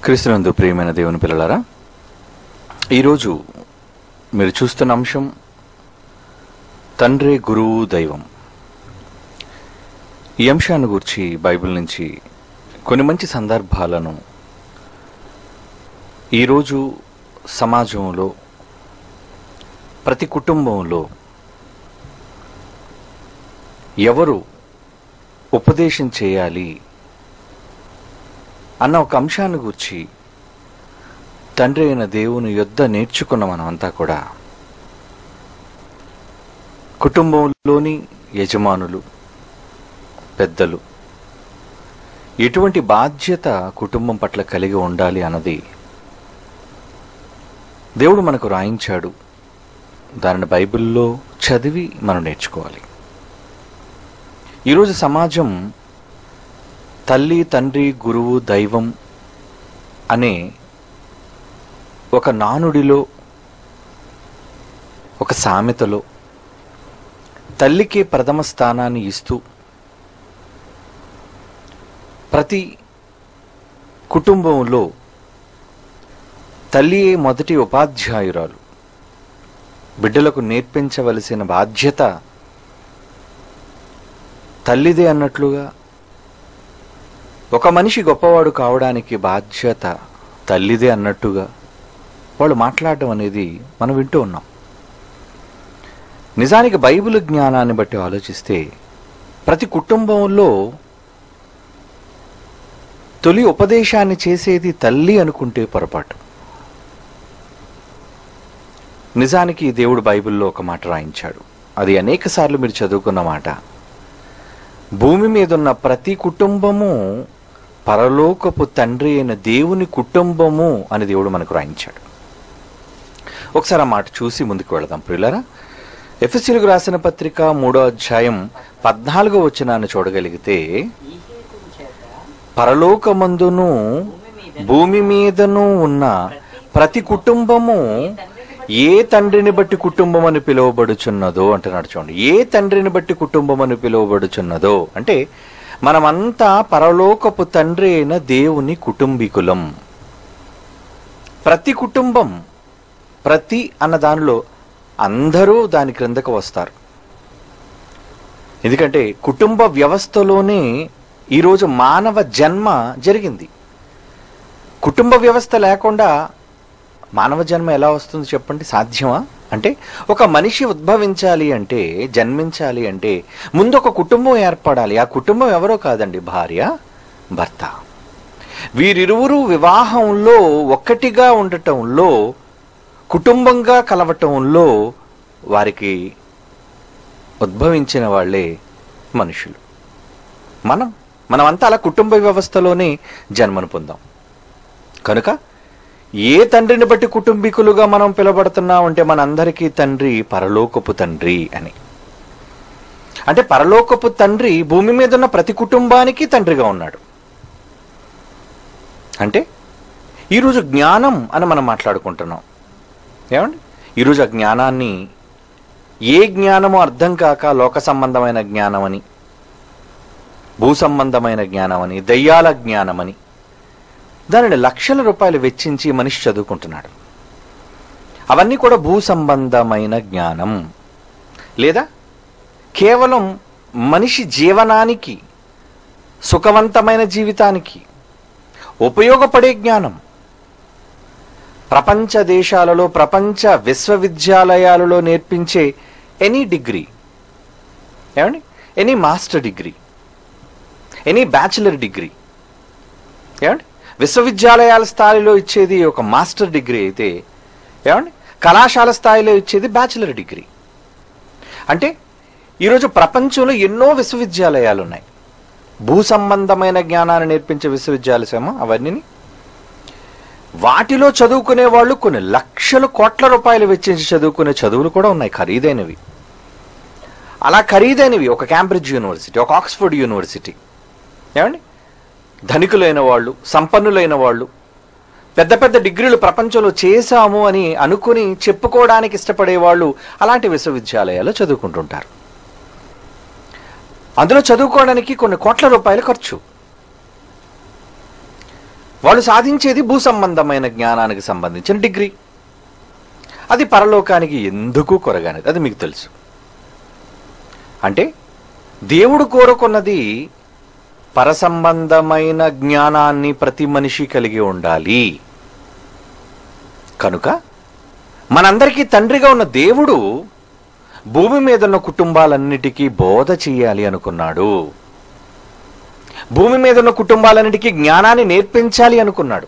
క్రీస్తునందు ప్రియమైన దేవుని పిల్లలారా ఈరోజు మీరు చూస్తున్న అంశం తండ్రి గురువు దైవం ఈ అంశాన్ని గురించి బైబిల్ నుంచి కొన్ని మంచి సందర్భాలను ఈరోజు సమాజంలో ప్రతి కుటుంబంలో ఎవరు ఉపదేశం చేయాలి అన్న ఒక అంశాన్ని గురించి తండ్రి అయిన దేవుని యొద్ద నేర్చుకున్న మనమంతా కూడా కుటుంబంలోని యజమానులు పెద్దలు ఎటువంటి బాధ్యత కుటుంబం పట్ల కలిగి ఉండాలి అన్నది దేవుడు మనకు రాయించాడు దానిని బైబిల్లో చదివి మనం నేర్చుకోవాలి ఈరోజు సమాజం తల్లి తండ్రి గురువు దైవం అనే ఒక నానుడిలో ఒక సామెతలో తల్లికి ప్రథమ స్థానాన్ని ఇస్తూ ప్రతి కుటుంబంలో తల్లియే మొదటి ఉపాధ్యాయురాలు బిడ్డలకు నేర్పించవలసిన బాధ్యత తల్లిదే అన్నట్లుగా ఒక మనిషి గొప్పవాడు కావడానికి బాధ్యత తల్లిదే అన్నట్టుగా వాళ్ళు మాట్లాడడం అనేది మనం వింటూ ఉన్నాం నిజానికి బైబిల్ జ్ఞానాన్ని బట్టి ఆలోచిస్తే ప్రతి కుటుంబంలో తొలి ఉపదేశాన్ని చేసేది తల్లి అనుకుంటే పొరపాటు నిజానికి దేవుడు బైబిల్లో ఒక మాట రాయించాడు అది అనేక సార్లు మీరు చదువుకున్న మాట భూమి మీద ఉన్న ప్రతి కుటుంబము పరలోకపు తండ్రి అయిన దేవుని కుటుంబము అని దేవుడు మనకు రాయించాడు ఒకసారి ఆ మాట చూసి ముందుకు వెళదాం ప్రియులరా ఎఫ్ఎస్సీలకు రాసిన పత్రిక మూడో అధ్యాయం పద్నాలుగో వచనాన్ని చూడగలిగితే పరలోకమందును భూమి మీదను ఉన్న ప్రతి కుటుంబము ఏ తండ్రిని బట్టి కుటుంబం అని పిలువబడుచున్నదో అంటున్నాడు చూడండి ఏ తండ్రిని బట్టి కుటుంబం అని పిలువబడుచున్నదో అంటే మనమంతా పరలోకపు తండ్రి అయిన దేవుని కుటుంబీకులం ప్రతి కుటుంబం ప్రతి అన్న దానిలో అందరూ దాని క్రిందకు వస్తారు ఎందుకంటే కుటుంబ వ్యవస్థలోనే ఈరోజు మానవ జన్మ జరిగింది కుటుంబ వ్యవస్థ లేకుండా మానవ జన్మ ఎలా వస్తుంది చెప్పండి సాధ్యమా అంటే ఒక మనిషి ఉద్భవించాలి అంటే జన్మించాలి అంటే ముందు ఒక కుటుంబం ఏర్పడాలి ఆ కుటుంబం ఎవరో కాదండి భార్య భర్త వీరిరువురు వివాహంలో ఒక్కటిగా ఉండటంలో కుటుంబంగా కలవటంలో వారికి ఉద్భవించిన వాళ్ళే మనుషులు మనం మనమంతా అలా కుటుంబ వ్యవస్థలోనే జన్మను పొందాం కనుక ఏ తండ్రిని బట్టి కుటుంబీకులుగా మనం పిలబడుతున్నాం అంటే మనందరికీ తండ్రి పరలోకపు తండ్రి అని అంటే పరలోకపు తండ్రి భూమి మీద ఉన్న ప్రతి కుటుంబానికి తండ్రిగా ఉన్నాడు అంటే ఈరోజు జ్ఞానం అని మనం మాట్లాడుకుంటున్నాం ఏమండి ఈరోజు ఆ జ్ఞానాన్ని ఏ జ్ఞానము అర్థం కాక లోక సంబంధమైన జ్ఞానమని భూ సంబంధమైన జ్ఞానమని దయ్యాల జ్ఞానమని దానిని లక్షల రూపాయలు వెచ్చించి మనిషి చదువుకుంటున్నాడు అవన్నీ కూడా భూ సంబంధమైన జ్ఞానం లేదా కేవలం మనిషి జీవనానికి సుఖవంతమైన జీవితానికి ఉపయోగపడే జ్ఞానం ప్రపంచ దేశాలలో ప్రపంచ విశ్వవిద్యాలయాలలో నేర్పించే ఎనీ డిగ్రీ ఏమండి any master degree any bachelor degree ఏమండి విశ్వవిద్యాలయాల స్థాయిలో ఇచ్చేది ఒక మాస్టర్ డిగ్రీ అయితే ఏమండి కళాశాల స్థాయిలో ఇచ్చేది బ్యాచిలర్ డిగ్రీ అంటే ఈరోజు ప్రపంచంలో ఎన్నో విశ్వవిద్యాలయాలు ఉన్నాయి భూ సంబంధమైన జ్ఞానాన్ని నేర్పించే విశ్వవిద్యాలయమా అవన్నీ వాటిలో చదువుకునే వాళ్ళు కొన్ని లక్షల కోట్ల రూపాయలు వెచ్చించి చదువుకునే చదువులు కూడా ఉన్నాయి ఖరీదైనవి అలా ఖరీదైనవి ఒక క్యాంబ్రిడ్జ్ యూనివర్సిటీ ఒక ఆక్స్ఫర్డ్ యూనివర్సిటీ ఏమండి ధనికులైన వాళ్ళు సంపన్నులైన వాళ్ళు పెద్ద పెద్ద డిగ్రీలు ప్రపంచంలో చేశాము అని అనుకుని చెప్పుకోవడానికి ఇష్టపడే వాళ్ళు అలాంటి విశ్వవిద్యాలయాల్లో చదువుకుంటుంటారు అందులో చదువుకోవడానికి కొన్ని కోట్ల రూపాయలు ఖర్చు వాళ్ళు సాధించేది భూ సంబంధమైన జ్ఞానానికి సంబంధించిన డిగ్రీ అది పరలోకానికి ఎందుకు కొరగానిది అది మీకు తెలుసు అంటే దేవుడు కోరుకున్నది పరసంబంధమైన జ్ఞానాన్ని ప్రతి మనిషి కలిగి ఉండాలి కనుక మనందరికీ తండ్రిగా ఉన్న దేవుడు భూమి మీద ఉన్న కుటుంబాలన్నిటికీ బోధ చేయాలి అనుకున్నాడు భూమి మీద ఉన్న కుటుంబాలన్నిటికీ జ్ఞానాన్ని నేర్పించాలి అనుకున్నాడు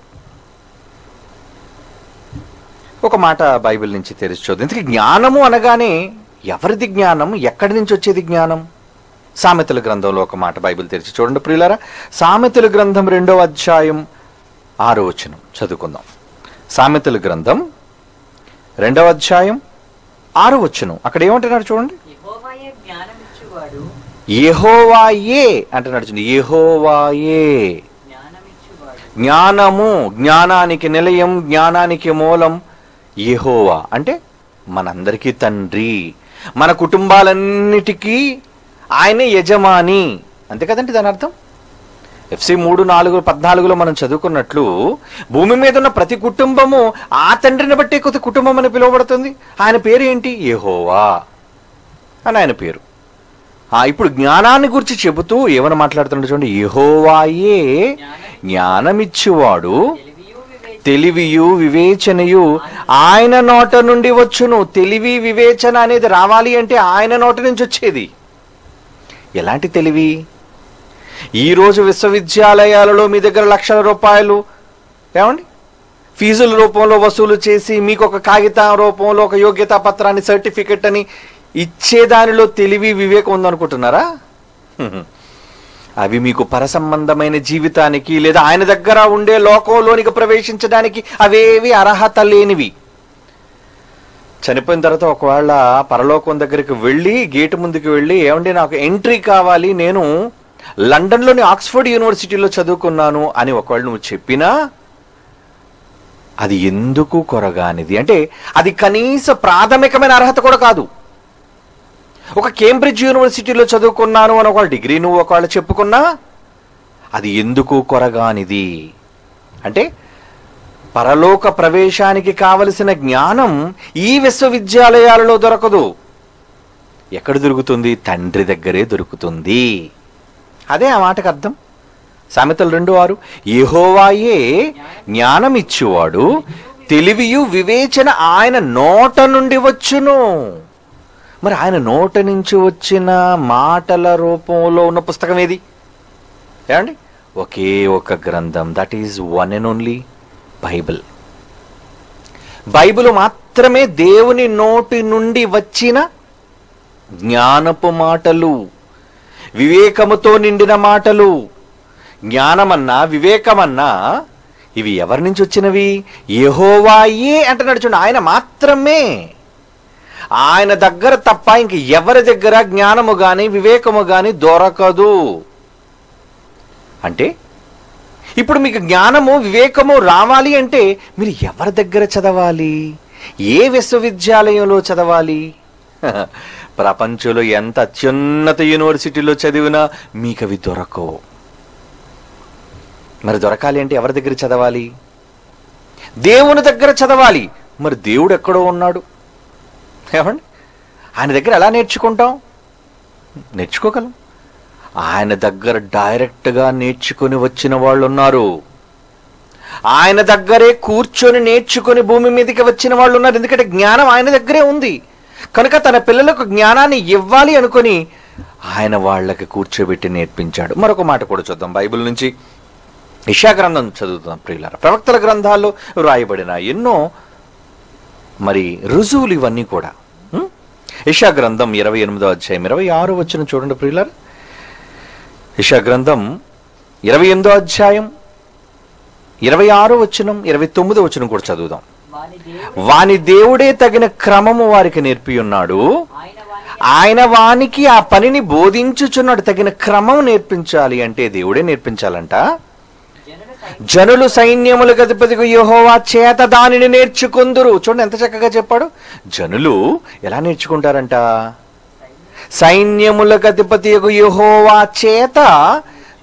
ఒక మాట బైబిల్ నుంచి తెరిచి చూద్దాం ఇంతకీ జ్ఞానము అనగానే ఎవరిది జ్ఞానం ఎక్కడి నుంచి వచ్చేది జ్ఞానం సామెతల గ్రంథంలో ఒక మాట బైబిల్ తెరిచి చూడండి ప్రియులారా సామెతల గ్రంథం రెండవ అధ్యాయం ఆరో వచనం చదువుకుందాం సామెతల గ్రంథం రెండవ అధ్యాయం ఆరో వచనం అక్కడ ఏమంటున్నారు చూడండి యెహోవాయే జ్ఞానమిచ్చువాడు యెహోవాయే అంటున్నాడు చూడండి యెహోవాయే జ్ఞానమిచ్చువాడు జ్ఞానము జ్ఞానానికి నిలయం జ్ఞానానికి మూలం యెహోవా అంటే మనందరికీ తండ్రి మన కుటుంబాలన్నిటికీ ఆయనే యజమాని అంతే కదండి దాని అర్థం ఎఫ్సి మూడు నాలుగు పద్నాలుగులో మనం చదువుకున్నట్లు భూమి మీద ఉన్న ప్రతి కుటుంబము ఆ తండ్రిని బట్టే కొత్త కుటుంబం అని పిలువబడుతుంది ఆయన పేరు ఏంటి యెహోవా అని ఆయన పేరు ఆ ఇప్పుడు జ్ఞానాన్ని గురించి చెబుతూ ఏమని మాట్లాడుతున్నాడు చూడండి యెహోవాయే జ్ఞానమిచ్చువాడు తెలివియు వివేచన తెలివియు వివేచనయు ఆయన నోట నుండి వచ్చును తెలివి వివేచన అనేది రావాలి అంటే ఆయన నోట నుంచి వచ్చేది ఎలాంటి తెలివి ఈరోజు విశ్వవిద్యాలయాలలో మీ దగ్గర లక్షల రూపాయలు ఏమండి ఫీజుల రూపంలో వసూలు చేసి మీకు ఒక కాగితం రూపంలో ఒక యోగ్యతా పత్రాన్ని సర్టిఫికెట్ అని ఇచ్చేదానిలో తెలివి వివేకం ఉందనుకుంటున్నారా హ్మ్. అవి మీకు పరసంబంధమైన జీవితానికి లేదా ఆయన దగ్గర ఉండే లోకంలోనికి ప్రవేశించడానికి అవేవి అర్హత లేనివి చనిపోయిన తర్వాత ఒకవేళ పరలోకం దగ్గరికి వెళ్ళి గేటు ముందుకు వెళ్ళి ఏమండి నాకు ఎంట్రీ కావాలి నేను లండన్లోని ఆక్స్ఫర్డ్ యూనివర్సిటీలో చదువుకున్నాను అని ఒకవేళ నువ్వు చెప్పినా అది ఎందుకు కొరగానిది అంటే అది కనీస ప్రాథమికమైన అర్హత కూడా కాదు ఒక కేంబ్రిడ్జ్ యూనివర్సిటీలో చదువుకున్నాను అని ఒక డిగ్రీ నువ్వు ఒకవేళ చెప్పుకున్నా అది ఎందుకు కొరగానిది అంటే పరలోక ప్రవేశానికి కావలసిన జ్ఞానం ఈ విశ్వవిద్యాలయాలలో దొరకదు ఎక్కడ దొరుకుతుంది తండ్రి దగ్గరే దొరుకుతుంది అదే ఆ మాటకు అర్థం సామెతలు రెండు ఆరు యెహోవాయే జ్ఞానమిచ్చువాడు తెలివియు వివేచన ఆయన నోట నుండి వచ్చును మరి ఆయన నోట నుంచి వచ్చిన మాటల రూపంలో ఉన్న పుస్తకం ఏది ఏమండి ఒకే ఒక గ్రంథం that is one and only Bible Bible మాత్రమే దేవుని నోటి నుండి వచ్చిన జ్ఞానపు మాటలు వివేకముతో నిండిన మాటలు జ్ఞానమన్నా వివేకమన్నా ఇవి ఎవరి నుంచి వచ్చినవి యెహోవాయే అంటున్నాడు చూడండి ఆయన మాత్రమే ఆయన దగ్గర తప్ప ఇంక ఎవరి దగ్గర జ్ఞానము గాని వివేకము గాని దొరకదు అంటే ఇప్పుడు మీకు జ్ఞానము వివేకము రావాలి అంటే మీరు ఎవరి దగ్గర చదవాలి ఏ విశ్వవిద్యాలయంలో చదవాలి ప్రపంచంలో ఎంత అత్యున్నత యూనివర్సిటీలో చదివినా మీకు అవి దొరకవు మరి దొరకాలి అంటే ఎవరి దగ్గర చదవాలి దేవుని దగ్గర చదవాలి మరి దేవుడు ఎక్కడో ఉన్నాడు ఏమండి ఆయన దగ్గర ఎలా నేర్చుకుంటాం నేర్చుకోగలం ఆయన దగ్గర డైరెక్ట్గా నేర్చుకుని వచ్చిన వాళ్ళు ఉన్నారు ఆయన దగ్గరే కూర్చొని నేర్చుకుని భూమి మీదకి వచ్చిన వాళ్ళు ఉన్నారు ఎందుకంటే జ్ఞానం ఆయన దగ్గరే ఉంది కనుక తన పిల్లలకు జ్ఞానాన్ని ఇవ్వాలి అనుకొని ఆయన వాళ్ళకి కూర్చోబెట్టి నేర్పించాడు మరొక మాట కూడా చూద్దాం బైబిల్ నుంచి ఇషా గ్రంథం చదువుతాం ప్రియులారా ప్రవక్తల గ్రంథాల్లో రాయబడిన ఎన్నో మరి రుజువులు ఇవన్నీ కూడా ఉం? ఇషా గ్రంథం ఇరవై ఎనిమిదో అధ్యాయం ఇరవై ఆరు వచ్చిన చూడండి ప్రియులారా ఇషా గ్రంథం ఇరవై ఎనిమిదో అధ్యాయం ఇరవై ఆరో వచనం ఇరవై తొమ్మిదో వచనం కూడా చదువుదాం వాని దేవుడు వాని దేవుడే తగిన క్రమము వారికి నేర్పి ఉన్నాడు ఆయన వాని ఆయన వానికి ఆ పనిని బోధించుచున్నాడు తగిన క్రమం నేర్పించాలి అంటే దేవుడే నేర్పించాలంట జనుల సైన్యం జనులు సైన్యములకు అధిపతికి యెహోవా చేత దానిని నేర్చుకుందురు చూడండి ఎంత చక్కగా చెప్పాడు జనులు ఎలా నేర్చుకుంటారంట సైన్యములకు అధిపతి యెహోవా చేత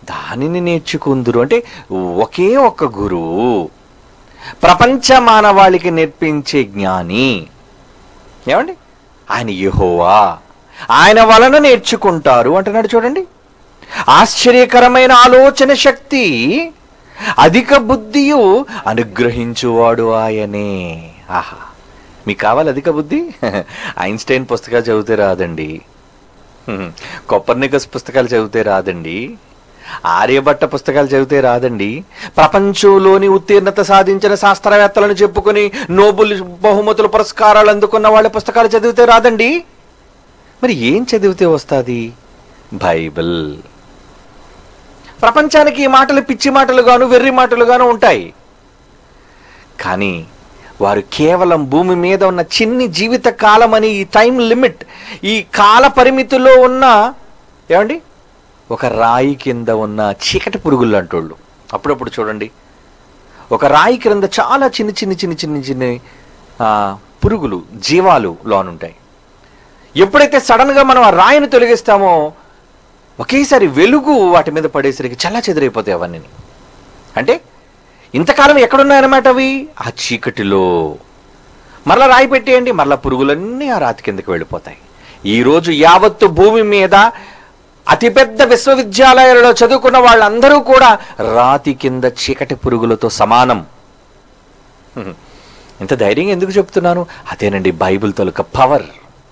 దానిని నేర్చుకుందురు అంటే ఒకే ఒక గురువు ప్రపంచ మానవాళికి నేర్పించే జ్ఞాని ఏమండి ఆయన యెహోవా ఆయన వలన నేర్చుకుంటారు అంటున్నాడు చూడండి ఆశ్చర్యకరమైన ఆలోచన శక్తి అధిక బుద్ధియు అనుగ్రహించువాడు ఆయనే ఆహా మీకు కావాలి అధిక బుద్ధి ఐన్స్టైన్ పుస్తకాలు చదివితే రాదండి హ్మ్. కొప్పర్నికస్ పుస్తకాలు చదివితే రాదండి ఆర్యభట్ట పుస్తకాలు చదివితే రాదండి ప్రపంచంలోని ఉత్తీర్ణత సాధించిన శాస్త్రవేత్తలను చెప్పుకొని నోబుల్ బహుమతులు పురస్కారాలు అందుకున్న వాళ్ళ పుస్తకాలు చదివితే రాదండి మరి ఏం చదివితే వస్తుంది బైబిల్ ప్రపంచానికి ఈ మాటలు పిచ్చి మాటలుగాను వెర్రి మాటలుగాను ఉంటాయి కానీ వారు కేవలం భూమి మీద ఉన్న చిన్ని జీవిత కాలం అని ఈ టైం లిమిట్ ఈ కాల పరిమితిలో ఉన్న ఏమండి ఒక రాయి కింద ఉన్న చీకటి పురుగులు అంటోళ్ళు అప్పుడప్పుడు చూడండి ఒక రాయి క్రింద చాలా చిన్న చిన్న చిన్న చిన్న చిన్న ఆ, పురుగులు జీవాలు లోనుంటాయి ఎప్పుడైతే సడన్ గా మనం ఆ రాయిని తొలగిస్తామో ఒకేసారి వెలుగు వాటి మీద పడేసరికి చల్లా చెదిరైపోతాయి అవన్నీ అంటే ఇంతకాలం ఎక్కడున్నాయన్నమాట అవి ఆ చీకటిలో మరలా రాయి పెట్టేయండి మరలా పురుగులన్నీ ఆ రాతి కిందకి వెళ్ళిపోతాయి ఈరోజు యావత్తు భూమి మీద అతిపెద్ద విశ్వవిద్యాలయాలలో చదువుకున్న వాళ్ళందరూ కూడా రాతి కింద చీకటి పురుగులతో సమానం హ్మ్. ఇంత ధైర్యంగా ఎందుకు చెప్తున్నాను అదేనండి బైబిల్ తొలక పవర్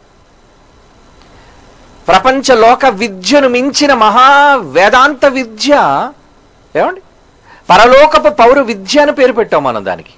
ప్రపంచ లోక విద్యను మించిన మహా వేదాంత విద్య ఏమండి పరలోకపు పౌర విద్య అని పేరు పెట్టాం మనం దానికి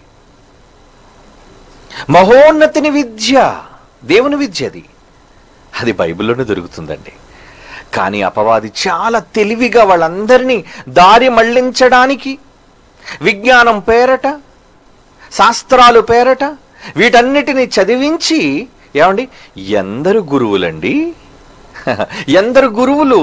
మహోన్నతిని విద్య దేవుని విద్య అది అది బైబిల్లోనే దొరుకుతుందండి కానీ అపవాది చాలా తెలివిగా వాళ్ళందరినీ దారి మళ్లించడానికి విజ్ఞానం పేరట శాస్త్రాలు పేరట వీటన్నిటిని చదివించి ఏమండి ఎందరు గురువులండి ఎందరు గురువులు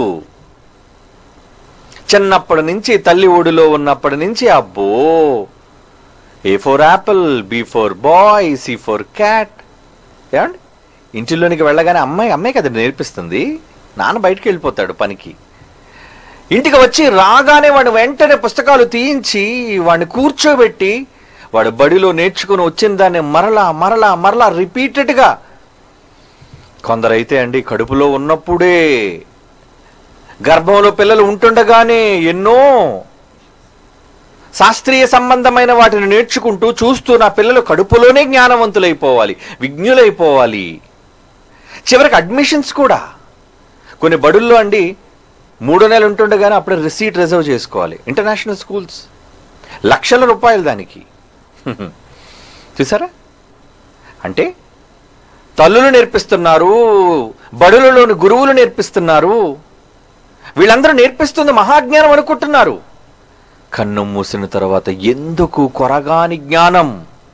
చిన్నప్పటి నుంచి తల్లి ఒడిలో ఉన్నప్పటి నుంచి అబ్బో A for apple B for boy C for cat ఏమండి ఇంటిలోనికి వెళ్ళగానే అమ్మాయి అమ్మాయి కదా నేర్పిస్తుంది నాన్న బయటికి వెళ్ళిపోతాడు పనికి ఇంటికి వచ్చి రాగానే వాడు వెంటనే పుస్తకాలు తీయించి వాడిని కూర్చోబెట్టి వాడు బడిలో నేర్చుకుని వచ్చిన దాన్ని మరలా మరలా మరలా రిపీటెడ్గా కొందరైతే అండి కడుపులో ఉన్నప్పుడే గర్భంలో పిల్లలు ఉంటుండగానే ఎన్నో శాస్త్రీయ సంబంధమైన వాటిని నేర్చుకుంటూ చూస్తూ నా పిల్లలు కడుపులోనే జ్ఞానవంతులైపోవాలి విజ్ఞులైపోవాలి చివరికి అడ్మిషన్స్ కూడా కొన్ని బడుల్లో అండి మూడో నెలలు ఉంటుండగానే అప్పుడే రిసీట్ రిజర్వ్ చేసుకోవాలి ఇంటర్నేషనల్ స్కూల్స్ లక్షల రూపాయలు దానికి చూసారా అంటే తల్లులు నేర్పిస్తున్నారు బడులలోని గురువులు నేర్పిస్తున్నారు వీళ్ళందరూ నేర్పిస్తుంది మహాజ్ఞానం అనుకుంటున్నారు కన్ను మూసిన తర్వాత ఎందుకు కొరగాని జ్ఞానం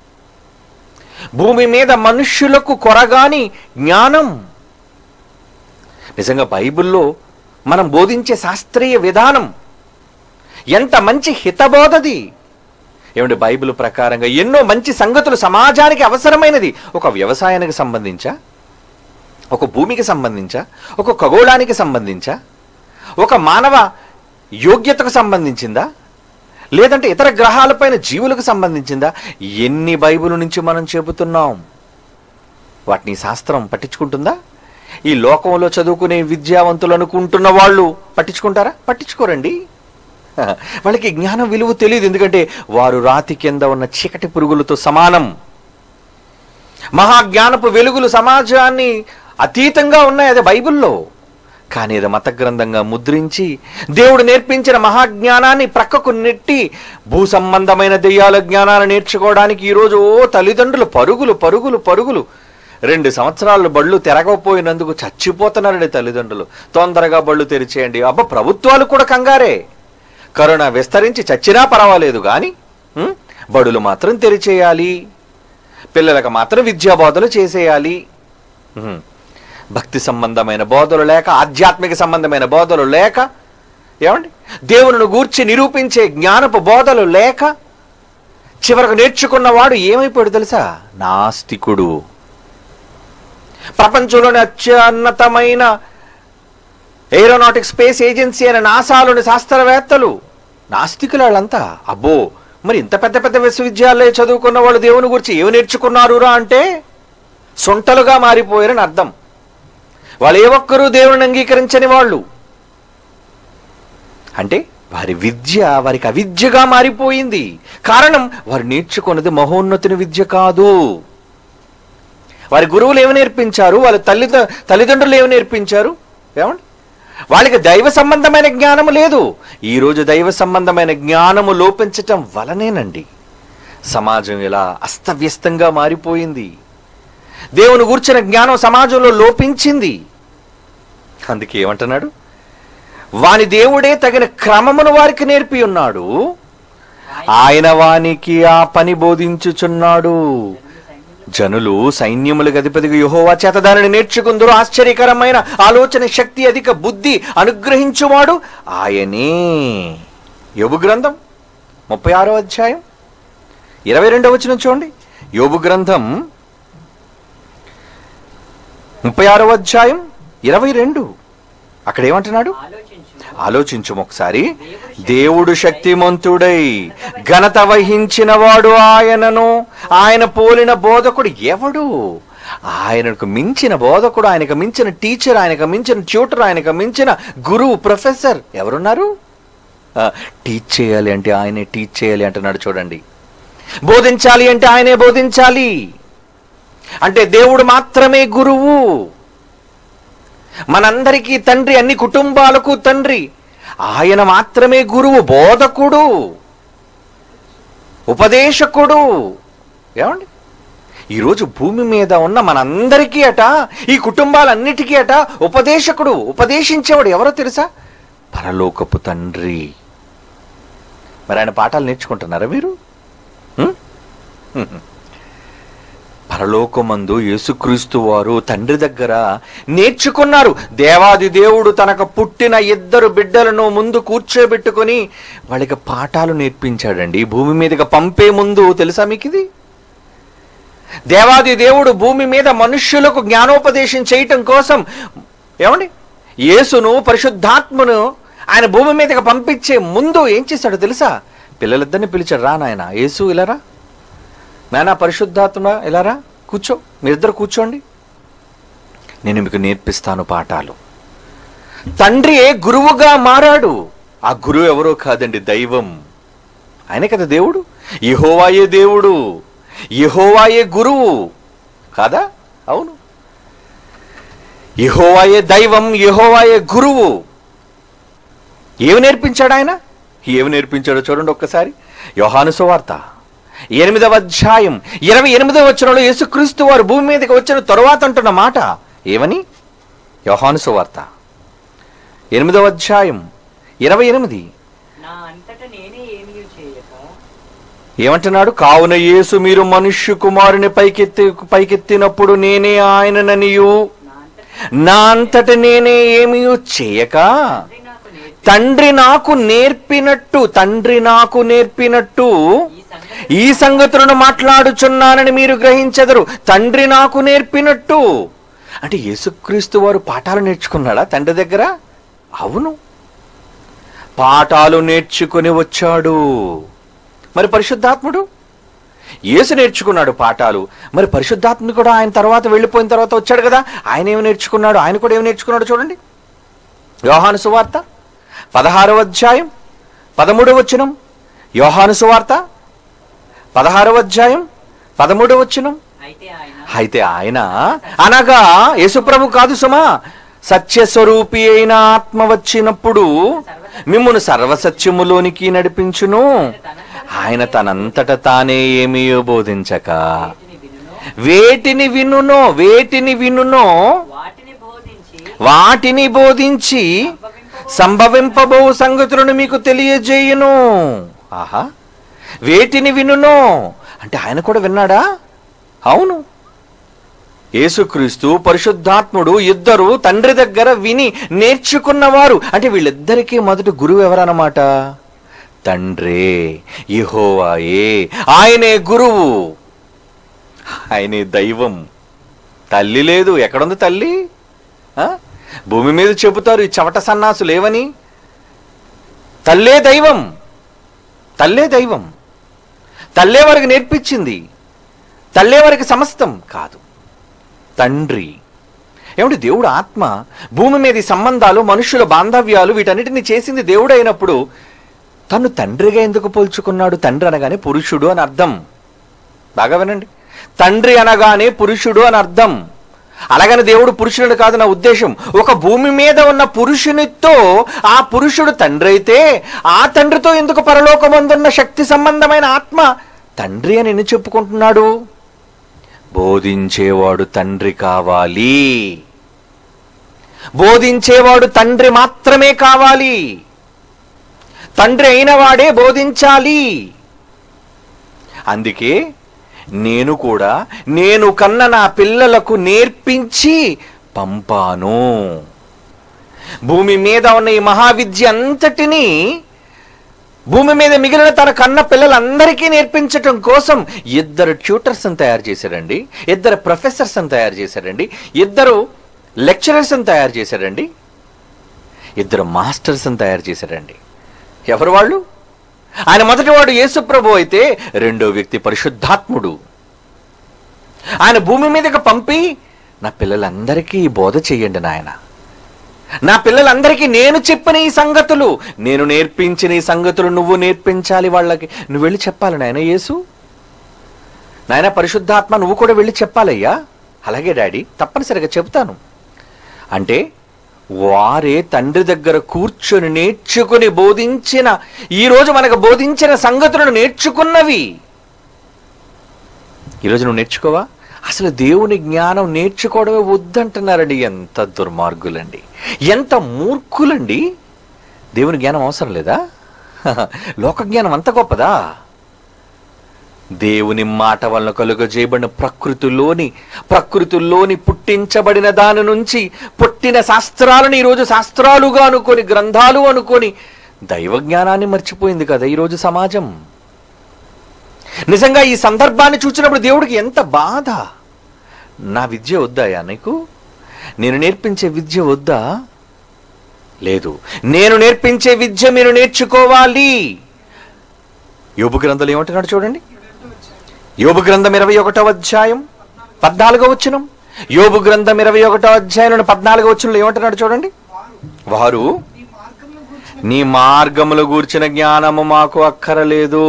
భూమి మీద మనుష్యులకు కొరగాని జ్ఞానం నిజంగా బైబిల్లో మనం బోధించే శాస్త్రీయ విధానం ఎంత మంచి హితబోధది ఏమంటే బైబిల్ ప్రకారంగా ఎన్నో మంచి సంగతులు సమాజానికి అవసరమైనది ఒక వ్యవసాయానికి సంబంధించా ఒక భూమికి సంబంధించా ఒక ఖగోళానికి సంబంధించా ఒక మానవ యోగ్యతకు సంబంధించిందా లేదంటే ఇతర గ్రహాలపైన జీవులకు సంబంధించిందా ఎన్ని బైబిల్ నుంచి మనం చెబుతున్నాం వాటిని శాస్త్రం పట్టించుకుంటుందా ఈ లోకంలో చదువుకునే విద్యావంతులు అనుకుంటున్న వాళ్ళు పట్టించుకుంటారా పట్టించుకోరండి వాళ్ళకి జ్ఞానం విలువ తెలియదు ఎందుకంటే వారు రాతి కింద ఉన్న చీకటి పురుగులతో సమానం మహాజ్ఞానపు వెలుగులు సమాజాన్ని అతీతంగా ఉన్నాయి అదే బైబిల్లో కానీ అది మత గ్రంథంగా ముద్రించి దేవుడు నేర్పించిన మహాజ్ఞానాన్ని ప్రక్కకు నెట్టి భూ సంబంధమైన దెయ్యాల జ్ఞానాన్ని నేర్చుకోవడానికి ఈరోజు ఓ తల్లిదండ్రులు పరుగులు పరుగులు పరుగులు రెండు సంవత్సరాలు బళ్ళు తెరగకపోయినందుకు చచ్చిపోతున్నారండి తల్లిదండ్రులు తొందరగా బళ్ళు తెరిచేయండి అబ్బ ప్రభుత్వాలు కూడా కంగారే కరోనా విస్తరించి చచ్చినా పర్వాలేదు కానీ ఉం? బడులు మాత్రం తెరిచేయాలి పిల్లలకు మాత్రం విద్యా బోధలు చేసేయాలి ఉం. భక్తి సంబంధమైన బోధలు లేక ఆధ్యాత్మిక సంబంధమైన బోధలు లేక ఏమండి దేవుని గూర్చి నిరూపించే జ్ఞానపు బోధలు లేక చివరకు నేర్చుకున్నవాడు ఏమైపోయాడు తెలుసా నాస్తికుడు ప్రపంచంలోని అత్యున్నతమైన ఏరోనాటిక్ స్పేస్ ఏజెన్సీ అనే నాసాలోని శాస్త్రవేత్తలు నాస్తికులు వాళ్ళంతా అబ్బో మరి ఇంత పెద్ద పెద్ద విశ్వవిద్యాలయ చదువుకున్న వాళ్ళు దేవుని గురించి ఏమి నేర్చుకున్నారురా అంటే సొంటలుగా మారిపోయారని అర్థం వాళ్ళు ఏ ఒక్కరూ దేవుని అంగీకరించని వాళ్ళు అంటే వారి విద్య వారికి అవిద్యగా మారిపోయింది కారణం వారు నేర్చుకున్నది మహోన్నతుని విద్య కాదు వారి గురువులు ఏమి నేర్పించారు వాళ్ళ తల్లి తల్లిదండ్రులు ఏమి నేర్పించారు ఏమండి వాళ్ళకి దైవ సంబంధమైన జ్ఞానము లేదు ఈ రోజు దైవ సంబంధమైన జ్ఞానము లోపించటం వలనేనండి సమాజం ఇలా అస్తవ్యస్తంగా మారిపోయింది దేవుని గూర్చిన జ్ఞానం సమాజంలో లోపించింది అందుకే ఏమంటున్నాడు వాని దేవుడే తగిన క్రమమును వారికి నేర్పి ఉన్నాడు ఆయన వానికి ఆ పని బోధించుచున్నాడు జనులు సైన్యములకు అధిపతిగా యెహోవా చేత దానిని నేర్చుకుందరు ఆశ్చర్యకరమైన ఆలోచన శక్తి అధిక బుద్ధి అనుగ్రహించువాడు ఆయనే యోబు గ్రంథం ముప్పై ఆరో అధ్యాయం ఇరవై రెండవ వచ్చిన చూడండి యోబు గ్రంథం ముప్పై ఆరో అధ్యాయం ఇరవై రెండు అక్కడ ఏమంటున్నాడు ఆలోచించు ఆలోచించు ఒకసారి దేవుడు శక్తిమంతుడై ఘనత వహించినవాడు ఆయనను ఆయన పోలిన బోధకుడు ఎవడు ఆయనకు మించిన బోధకుడు ఆయనకు మించిన టీచర్ ఆయనకు మించిన ట్యూటర్ ఆయనకు మించిన గురువు ప్రొఫెసర్ ఎవరున్నారు ఆ, టీచ్ చేయాలి అంటే ఆయనే టీచ్ చేయాలి అంటున్నాడు చూడండి బోధించాలి అంటే ఆయనే బోధించాలి అంటే దేవుడు మాత్రమే గురువు మనందరికీ తండ్రి అన్ని కుటుంబాలకు తండ్రి ఆయన మాత్రమే గురువు బోధకుడు ఉపదేశకుడు ఏమండి ఈరోజు భూమి మీద ఉన్న మనందరికీ అట ఈ కుటుంబాలన్నిటికీ అట ఉపదేశకుడు ఉపదేశించేవాడు ఎవరో తెలుసా పరలోకపు తండ్రి మరి ఆయన పాఠాలు నేర్చుకుంటున్నారా మీరు ఉం? ఉహు. పరలోకమందు యేసుక్రీస్తు వారు తండ్రి దగ్గర నేర్చుకున్నారు దేవాది దేవుడు తనకు పుట్టిన ఇద్దరు బిడ్డలను ముందు కూర్చోబెట్టుకొని వాళ్ళకి పాఠాలు నేర్పించాడండి భూమి మీదకి పంపే ముందు తెలుసా మీకు ఇది దేవాది దేవుడు భూమి మీద మనుష్యులకు జ్ఞానోపదేశం చేయటం కోసం ఏమండి యేసును పరిశుద్ధాత్మను ఆయన భూమి మీదకి పంపించే ముందు ఏం చేశాడు తెలుసా పిల్లలిద్దరిని పిలిచాడు రా నాయన యేసు ఇలా రా నానా పరిశుద్ధాత్మ ఇలా రా కూర్చో మీరిద్దరు కూర్చోండి నేను మీకు నేర్పిస్తాను పాఠాలు తండ్రి గురువుగా మారాడు ఆ గురువు ఎవరో కాదండి దైవం ఆయనే కదా దేవుడు యెహోవాయే దేవుడు యెహోవాయే గురువు కాదా అవును యెహోవాయే దైవం యెహోవాయే గురువు ఏమి నేర్పించాడు ఆయన ఏమి నేర్పించాడో చూడండి ఒక్కసారి యోహాను సువార్త ఎనిమిదవ అధ్యాయం ఇరవై ఎనిమిదవ వచనంలో యేసుక్రీస్తు వారు భూమి మీదకి వచ్చిన తరువాత అంటున్న మాట ఏమని యోహాను సువార్త ఎనిమిదవ అధ్యాయం ఇరవై ఎనిమిది నా అంతట నేనే ఏమీ చేయక ఏమంటున్నాడు కావున యేసు మీరు మనుష్య కుమారుని పైకెత్తి పైకెత్తినప్పుడు నేనే ఆయనననియు నా అంతట నా అంతట నేనే ఏమీ చేయక తండ్రి నాకు నేర్పి తండ్రి నాకు నేర్పినట్టు తండ్రి నాకు నేర్పినట్టు ఈ సంగతి ఈ సంగతులను మాట్లాడుచున్నానని మీరు గ్రహించెదరు తండ్రి నాకు నేర్పినట్టు అంటే యేసుక్రీస్తు వారు పాఠాలు నేర్చుకున్నాడా తండ్రి దగ్గర అవును పాఠాలు నేర్చుకుని వచ్చాడు మరి పరిశుద్ధాత్ముడు యేసు నేర్చుకున్నాడు పాఠాలు మరి పరిశుద్ధాత్ముడు కూడా ఆయన తర్వాత వెళ్ళిపోయిన తర్వాత వచ్చాడు కదా ఆయన ఏమి నేర్చుకున్నాడు ఆయన కూడా ఏమి నేర్చుకున్నాడు చూడండి యోహాను సువార్త పదహారవ అధ్యాయం పదమూడవ వచనం యోహాను సువార్త పదహారవ అధ్యాయం పదమూడవ వచనం అయితే ఆయన అయితే ఆయన అనగా యేసుప్రభు కాదు సుమా సత్యస్వరూపి అయిన ఆత్మ వచ్చినప్పుడు మిమ్మును సర్వసత్యములోనికి నడిపించును ఆయన తనంతట తానే ఏమీయో బోధించక వీటిని వినును వేటిని వినునో వేటిని వినునో వాటిని బోధించి వాటిని బోధించి సంభవింపబో సంగతులను మీకు తెలియజేయును ఆహా వేటిని వినునో అంటే ఆయన కూడా విన్నాడా అవును యేసుక్రీస్తు పరిశుద్ధాత్ముడు ఇద్దరు తండ్రి దగ్గర విని నేర్చుకున్నవారు అంటే వీళ్ళిద్దరికీ మొదటి గురువు ఎవరన్నమాట తండ్రే యెహోవాయే ఆయనే గురువు ఆయనే దైవం తల్లి లేదు ఎక్కడుంది తల్లి ఆ? భూమి మీద చెబుతారు ఈ చవట సన్నాసు లేవని తల్లే దైవం తల్లే దైవం తల్లే వారికి నేర్పించింది తల్లే వారికి సమస్తం కాదు తండ్రి ఏమిటి దేవుడు ఆత్మ భూమి మీద ఈ సంబంధాలు మనుషుల బాంధవ్యాలు వీటన్నిటిని చేసింది దేవుడు అయినప్పుడు తను తండ్రిగా ఎందుకు పోల్చుకున్నాడు తండ్రి అనగానే పురుషుడు అని అర్థం బాగా వినండి తండ్రి అనగానే పురుషుడు అని అర్థం అలాగని దేవుడు పురుషుడు కాదు నా ఉద్దేశం ఒక భూమి మీద ఉన్న పురుషునితో ఆ పురుషుడు తండ్రి అయితే ఆ తండ్రితో ఎందుకు పరలోకమందున్న శక్తి సంబంధమైన ఆత్మ తండ్రి అని ఎన్ని చెప్పుకుంటున్నాడు బోధించేవాడు తండ్రి కావాలి బోధించేవాడు తండ్రి మాత్రమే కావాలి తండ్రి అయిన వాడే బోధించాలి అందుకే నేను కూడా నేను కన్న నా పిల్లలకు నేర్పించి పంపాను భూమి మీద ఉన్న ఈ మహావిద్య అంతటినీ భూమి మీద మిగిలిన తన కన్న పిల్లలందరికీ నేర్పించటం కోసం ఇద్దరు ట్యూటర్స్ తయారు చేశారండి ఇద్దరు ప్రొఫెసర్స్ తయారు చేశారండి ఇద్దరు లెక్చరర్స్ తయారు చేశారండి ఇద్దరు మాస్టర్స్ తయారు చేశారండి ఎవరు వాళ్ళు ఆయన మొదటివాడు యేసుప్రభు అయితే రెండో వ్యక్తి పరిశుద్ధాత్ముడు ఆయన భూమి మీదకి పంపి నా పిల్లలందరికీ ఈ బోధ చెయ్యండి నాయన నా పిల్లలందరికీ నేను చెప్పిన ఈ సంగతులు నేను నేర్పించిన ఈ సంగతులు నువ్వు నేర్పించాలి వాళ్ళకి నువ్వు వెళ్ళి చెప్పాలి నాయన యేసు నాయన పరిశుద్ధాత్మ నువ్వు కూడా వెళ్ళి చెప్పాలయ్యా అలాగే డాడీ తప్పనిసరిగా చెప్తాను అంటే వారే తండ్రి దగ్గర కూర్చొని నేర్చుకుని బోధించిన ఈ రోజు మనకు బోధించిన సంగతులను నేర్చుకున్నవి ఈరోజు నువ్వు నేర్చుకోవా అసలు దేవుని జ్ఞానం నేర్చుకోవడమే వద్దంటున్నారండి ఎంత దుర్మార్గులండి ఎంత మూర్ఖులండి దేవుని జ్ఞానం అవసరం లేదా లోక జ్ఞానం అంత గొప్పదా దేవుని మాట వలన కలుగజేయబడిన ప్రకృతిలోని ప్రకృతిలోని పుట్టించబడిన దాని నుంచి పుట్టిన శాస్త్రాలను ఈరోజు శాస్త్రాలుగా అనుకొని గ్రంథాలు అనుకొని దైవ జ్ఞానాన్ని మర్చిపోయింది కదా ఈరోజు సమాజం నిజంగా ఈ సందర్భాన్ని చూసినప్పుడు దేవుడికి ఎంత బాధ నా విద్య వద్దాయా నీకు నేను నేర్పించే విద్య వద్దా లేదు నేను నేర్పించే విద్య మీరు నేర్చుకోవాలి యోబు గ్రంథాలు ఏమంటున్నాడు చూడండి యోబు గ్రంథం ఇరవై ఒకటో అధ్యాయం పద్నాలుగో వచ్చినం యోబు గ్రంథం ఇరవై ఒకటో అధ్యాయం పద్నాలుగో వచ్చిన ఏమంటున్నాడు చూడండి వారు నీ మార్గములు గూర్చిన జ్ఞానము మాకు అక్కరలేదు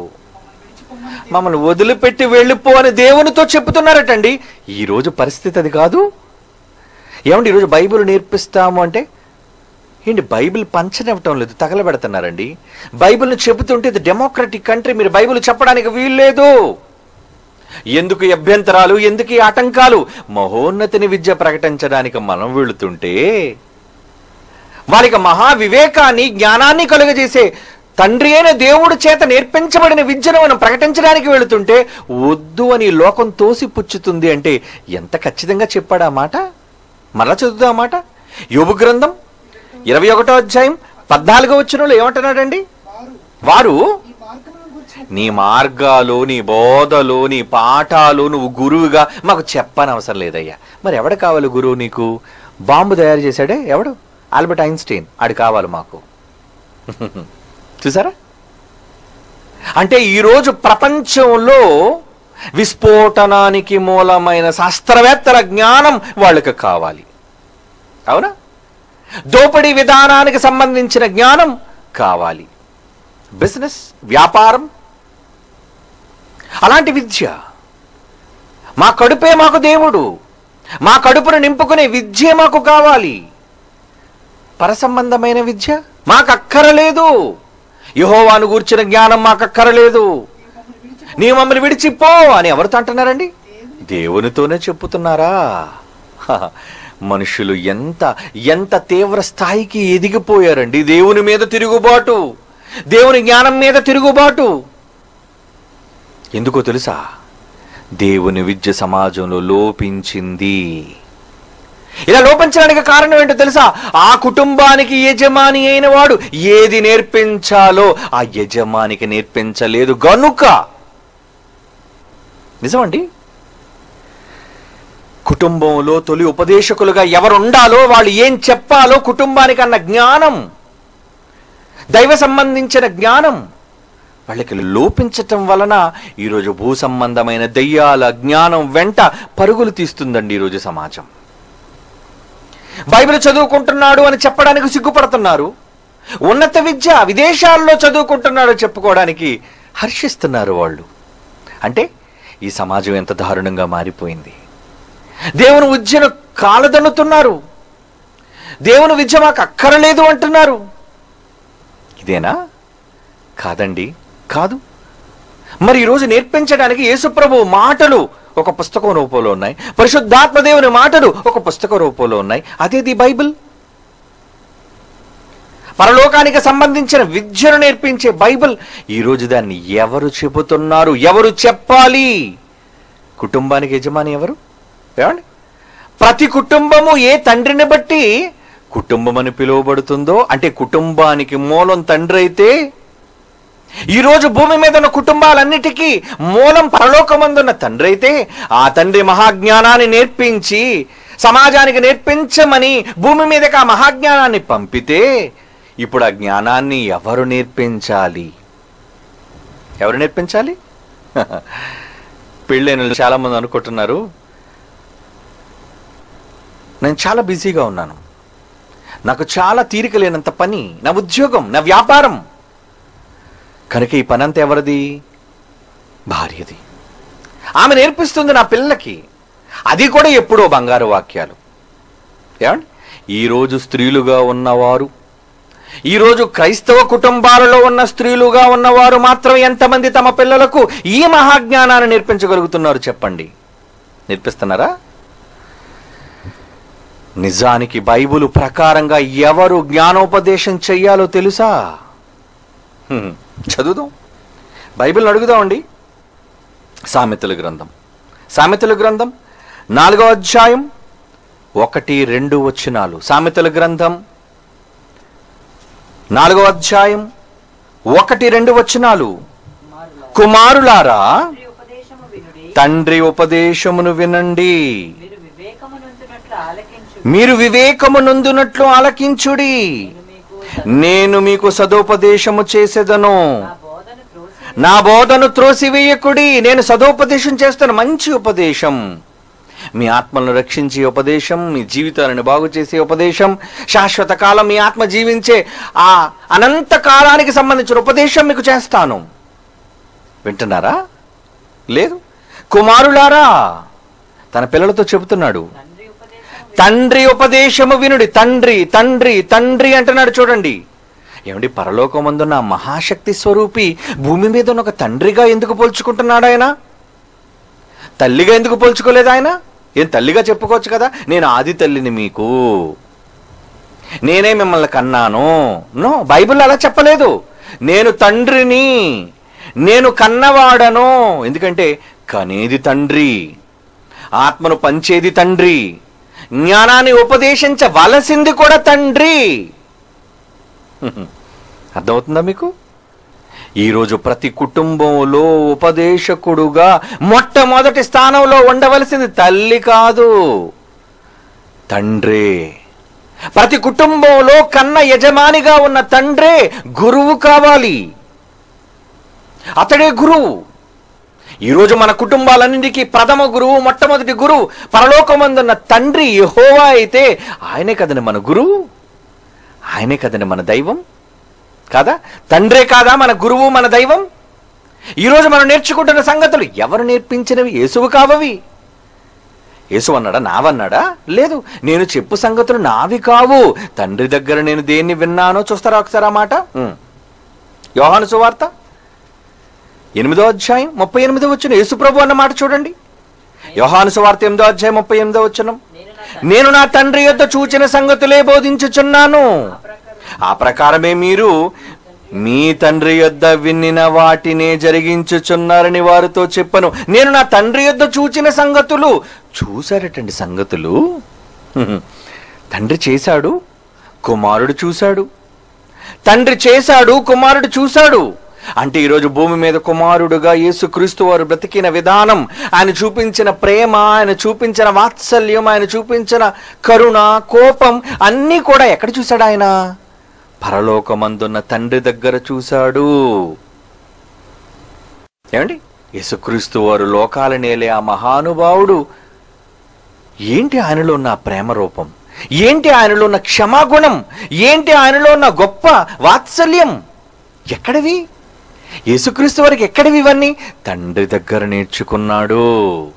మమ్మల్ని వదిలిపెట్టి వెళ్ళిపో అని దేవునితో చెప్తున్నారటండి ఈ రోజు పరిస్థితి అది కాదు ఏమండి ఈరోజు బైబిల్ నేర్పిస్తాము అంటే ఏంటి బైబిల్ పంచనివ్వటం లేదు తగలబెడుతున్నారండి బైబిల్ని చెబుతుంటే ఇది డెమోక్రటిక్ కంట్రీ మీరు బైబిల్ చెప్పడానికి వీల్లేదు ఎందుకు ఈ అభ్యంతరాలు ఎందుకు ఈ ఆటంకాలు మహోన్నతిని విద్య ప్రకటించడానికి మనం వెళుతుంటే వారికి మహా వివేకాన్ని జ్ఞానాన్ని కలుగజేసే తండ్రి అయిన దేవుడి చేత నేర్పించబడిన విద్యను మనం ప్రకటించడానికి వెళుతుంటే వద్దు అని ఈ లోకం తోసి పుచ్చుతుంది అంటే ఎంత ఖచ్చితంగా చెప్పాడు ఆ మాట మరలా చదువుతా ఆ మాట యోబు గ్రంథం ఇరవై ఒకటో అధ్యాయం పద్నాలుగో వచ్చిన ఏమంటున్నాడండి వారు నీ మార్గాలు నీ బోధలు నీ పాఠాలు నువ్వు గురువుగా మాకు చెప్పని అవసరం లేదయ్యా మరి ఎవడు కావాలి గురువు నీకు బాంబు తయారు చేశాడే ఎవడు ఆల్బర్ట్ ఐన్స్టీన్ ఆడు కావాలి మాకు చూసారా అంటే ఈరోజు ప్రపంచంలో విస్ఫోటనానికి మూలమైన శాస్త్రవేత్తల జ్ఞానం వాళ్ళకి కావాలి అవునా దోపిడీ విధానానికి సంబంధించిన జ్ఞానం కావాలి బిజినెస్ వ్యాపారం అలాంటి విద్య మా కడుపే మాకు దేవుడు మా కడుపును నింపుకునే విద్య మాకు కావాలి పరసంబంధమైన విద్య మాకు అక్కరలేదు యహోవాను గూర్చిన జ్ఞానం మాకు అక్కరలేదు నీ మమ్మల్ని విడిచిపో అని ఎవరితో అంటున్నారండి దేవునితోనే చెప్పుతున్నారా హ, మనుషులు ఎంత ఎంత తీవ్ర స్థాయికి ఎదిగిపోయారండి దేవుని మీద తిరుగుబాటు దేవుని జ్ఞానం మీద తిరుగుబాటు ఎందుకో తెలుసా దేవుని విద్య సమాజంలో లోపించింది ఇలా లోపించడానికి కారణం ఏంటో తెలుసా ఆ కుటుంబానికి యజమాని అయిన వాడు ఏది నేర్పించాలో ఆ యజమానికి నేర్పించలేదు గనుక నిజమండి కుటుంబంలో తొలి ఉపదేశకులుగా ఎవరు ఉండాలో వాళ్ళు ఏం చెప్పాలో కుటుంబానికి అన్న జ్ఞానం దైవ సంబంధించిన జ్ఞానం వాళ్ళకి లోపించటం వలన ఈరోజు భూ సంబంధమైన దెయ్యాల జ్ఞానం వెంట పరుగులు తీస్తుందండి ఈరోజు సమాజం బైబిల్ చదువుకుంటున్నాడు అని చెప్పడానికి సిగ్గుపడుతున్నారు ఉన్నత విద్య విదేశాల్లో చదువుకుంటున్నాడు చెప్పుకోవడానికి హర్షిస్తున్నారు వాళ్ళు అంటే ఈ సమాజం ఎంత దారుణంగా మారిపోయింది దేవుని విద్యను కాలదన్నుతున్నారు దేవుని విద్య మాకు అక్కరలేదు అంటున్నారు ఇదేనా కాదండి కాదు మరి ఈరోజు నేర్పించడానికి యేసుప్రభు మాటలు ఒక పుస్తకం రూపంలో ఉన్నాయి పరిశుద్ధాత్మ దేవుని మాటలు ఒక పుస్తక రూపంలో ఉన్నాయి అదేది బైబిల్ పరలోకానికి సంబంధించిన విద్యను నేర్పించే బైబిల్ ఈరోజు దాన్ని ఎవరు చెబుతున్నారు ఎవరు చెప్పాలి కుటుంబానికి యజమాని ఎవరు ఏమండి ప్రతి కుటుంబము ఏ తండ్రిని బట్టి కుటుంబం అని పిలువబడుతుందో అంటే కుటుంబానికి మూలం తండ్రి అయితే ఈరోజు భూమి మీద ఉన్న కుటుంబాలన్నిటికీ మూలం పరలోకమందున్న తండ్రి అయితే ఆ తండ్రి మహాజ్ఞానాన్ని నేర్పించి సమాజానికి నేర్పించమని భూమి మీదకి ఆ మహాజ్ఞానాన్ని పంపితే ఇప్పుడు ఆ జ్ఞానాన్ని ఎవరు నేర్పించాలి ఎవరు నేర్పించాలి పెళ్ళైన చాలా మంది అనుకుంటున్నారు నేను చాలా బిజీగా ఉన్నాను నాకు చాలా తీరిక లేనంత పని నా ఉద్యోగం నా వ్యాపారం కనుక ఈ పని అంతా ఎవరిది భార్యది ఆమె నేర్పిస్తుంది నా పిల్లలకి అది కూడా ఎప్పుడో బంగారు వాక్యాలు ఏమండి ఈరోజు స్త్రీలుగా ఉన్నవారు ఈరోజు క్రైస్తవ కుటుంబాలలో ఉన్న స్త్రీలుగా ఉన్నవారు మాత్రం ఎంతమంది తమ పిల్లలకు ఈ మహాజ్ఞానాన్ని నేర్పించగలుగుతున్నారు చెప్పండి నేర్పిస్తున్నారా నిజానికి బైబిల్ ప్రకారంగా ఎవరు జ్ఞానోపదేశం చెయ్యాలో తెలుసా హ్మ్, చదువుదాం బైబిల్ అడుగుదామండి సామెతల గ్రంథం సామెతల గ్రంథం నాలుగో అధ్యాయం ఒకటి రెండు వచనాలు సామెతల గ్రంథం నాలుగో అధ్యాయం ఒకటి రెండు వచనాలు కుమారులారా, కుమారులారా తండ్రి ఉపదేశము వినుడి తండ్రి ఉపదేశమును వినండి మీరు వివేకమునందునట్లు ఆలకించు మీరు వివేకమునందునట్లు ఆలకించుడి నేను మీకు నేను మీకు సదోపదేశము చేసేదను నా బోధను త్రోసి నా బోధను త్రోసివేయకుడి నేను సదోపదేశం చేస్తాను మంచి ఉపదేశం మీ ఆత్మలను రక్షించే ఉపదేశం మీ జీవితాలను బాగు చేసే ఉపదేశం శాశ్వత కాలం మీ ఆత్మ జీవించే ఆ అనంత కాలానికి సంబంధించిన ఉపదేశం మీకు చేస్తాను వింటున్నారా లేదు కుమారులారా తన పిల్లలతో చెబుతున్నాడు తండ్రి ఉపదేశం తండ్రి ఉపదేశము వినుడి తండ్రి తండ్రి తండ్రి అంటున్నాడు చూడండి ఏమండి పరలోకమందున్న ఆ మహాశక్తి స్వరూపి భూమి మీద ఉన్న ఒక తండ్రిగా ఎందుకు పోల్చుకుంటున్నాడు ఆయన తల్లిగా ఎందుకు పోల్చుకోలేదు ఆయన ఏం తల్లిగా చెప్పుకోవచ్చు కదా నేను ఆది తల్లిని మీకు నేనే మిమ్మల్ని కన్నాను నో బైబిల్ అలా చెప్పలేదు నేను తండ్రిని నేను కన్నవాడను ఎందుకంటే కనేది తండ్రి ఆత్మను పంచేది తండ్రి జ్ఞానాన్ని ఉపదేశించవలసింది కూడా తండ్రి అర్థమవుతుందా మీకు ఈరోజు ప్రతి కుటుంబంలో ఉపదేశకుడుగా మొట్టమొదటి స్థానంలో ఉండవలసింది తల్లి కాదు తండ్రే ప్రతి కుటుంబంలో కన్న యజమానిగా ఉన్న తండ్రే గురువు కావాలి అతడే గురువు ఈరోజు మన కుటుంబాలన్నింటికీ ప్రథమ గురువు మొట్టమొదటి గురువు పరలోకమందున్న తండ్రి యెహోవా అయితే ఆయనే కదండి మన గురువు ఆయనే కదండి మన దైవం కాదా తండ్రే కాదా మన గురువు మన దైవం ఈరోజు మనం నేర్చుకుంటున్న సంగతులు ఎవరు నేర్పించినవి యేసువు కావవి యేసు అన్నాడా నావన్నాడా లేదు నేను చెప్పు సంగతులు నావి కావు తండ్రి దగ్గర నేను దేన్ని విన్నానో చూస్తారా ఒకసారి ఆ మాట ఉమ్. యోహాను సువార్త ఎనిమిదో అధ్యాయం ముప్పై ఎనిమిదో వచ్చిన యేసుప్రభు అన్న మాట చూడండి యోహాను సువార్త ఎనిమిదో అధ్యాయం ముప్పై ఎనిమిదో వచ్చిన నేను నా నేను నా తండ్రి యొద్ద చూచిన సంగతులే బోధించుచున్నాను ఆ ప్రకారమే మీరు మీ తండ్రి యొద్ద విన్నిన వాటినే జరిగించుచున్నారని వారితో చెప్పను నేను నా తండ్రి యొద్ద చూచిన సంగతులు చూశారటండి సంగతులు హ్మ్. తండ్రి చేశాడు కుమారుడు చూశాడు తండ్రి చేశాడు కుమారుడు చూశాడు అంటే ఈరోజు భూమి మీద కుమారుడుగా యేసుక్రీస్తు వారు బ్రతికిన విధానం ఆయన చూపించిన ప్రేమ ఆయన చూపించిన వాత్సల్యం ఆయన చూపించిన కరుణ కోపం అన్నీ కూడా ఎక్కడ చూశాడు ఆయన పరలోకమందున్న తండ్రి దగ్గర చూశాడు ఏమండి యేసుక్రీస్తు వారు లోకాల నేలే ఆ మహానుభావుడు ఏంటి ఆయనలో ఉన్న ఆ ప్రేమ రూపం ఏంటి ఆయనలో ఉన్న క్షమాగుణం ఏంటి ఆయనలో ఉన్న గొప్ప వాత్సల్యం ఎక్కడివి యేసుక్రీస్తు వారికి ఎక్కడివి ఇవన్నీ తండ్రి దగ్గర నేర్చుకున్నాడు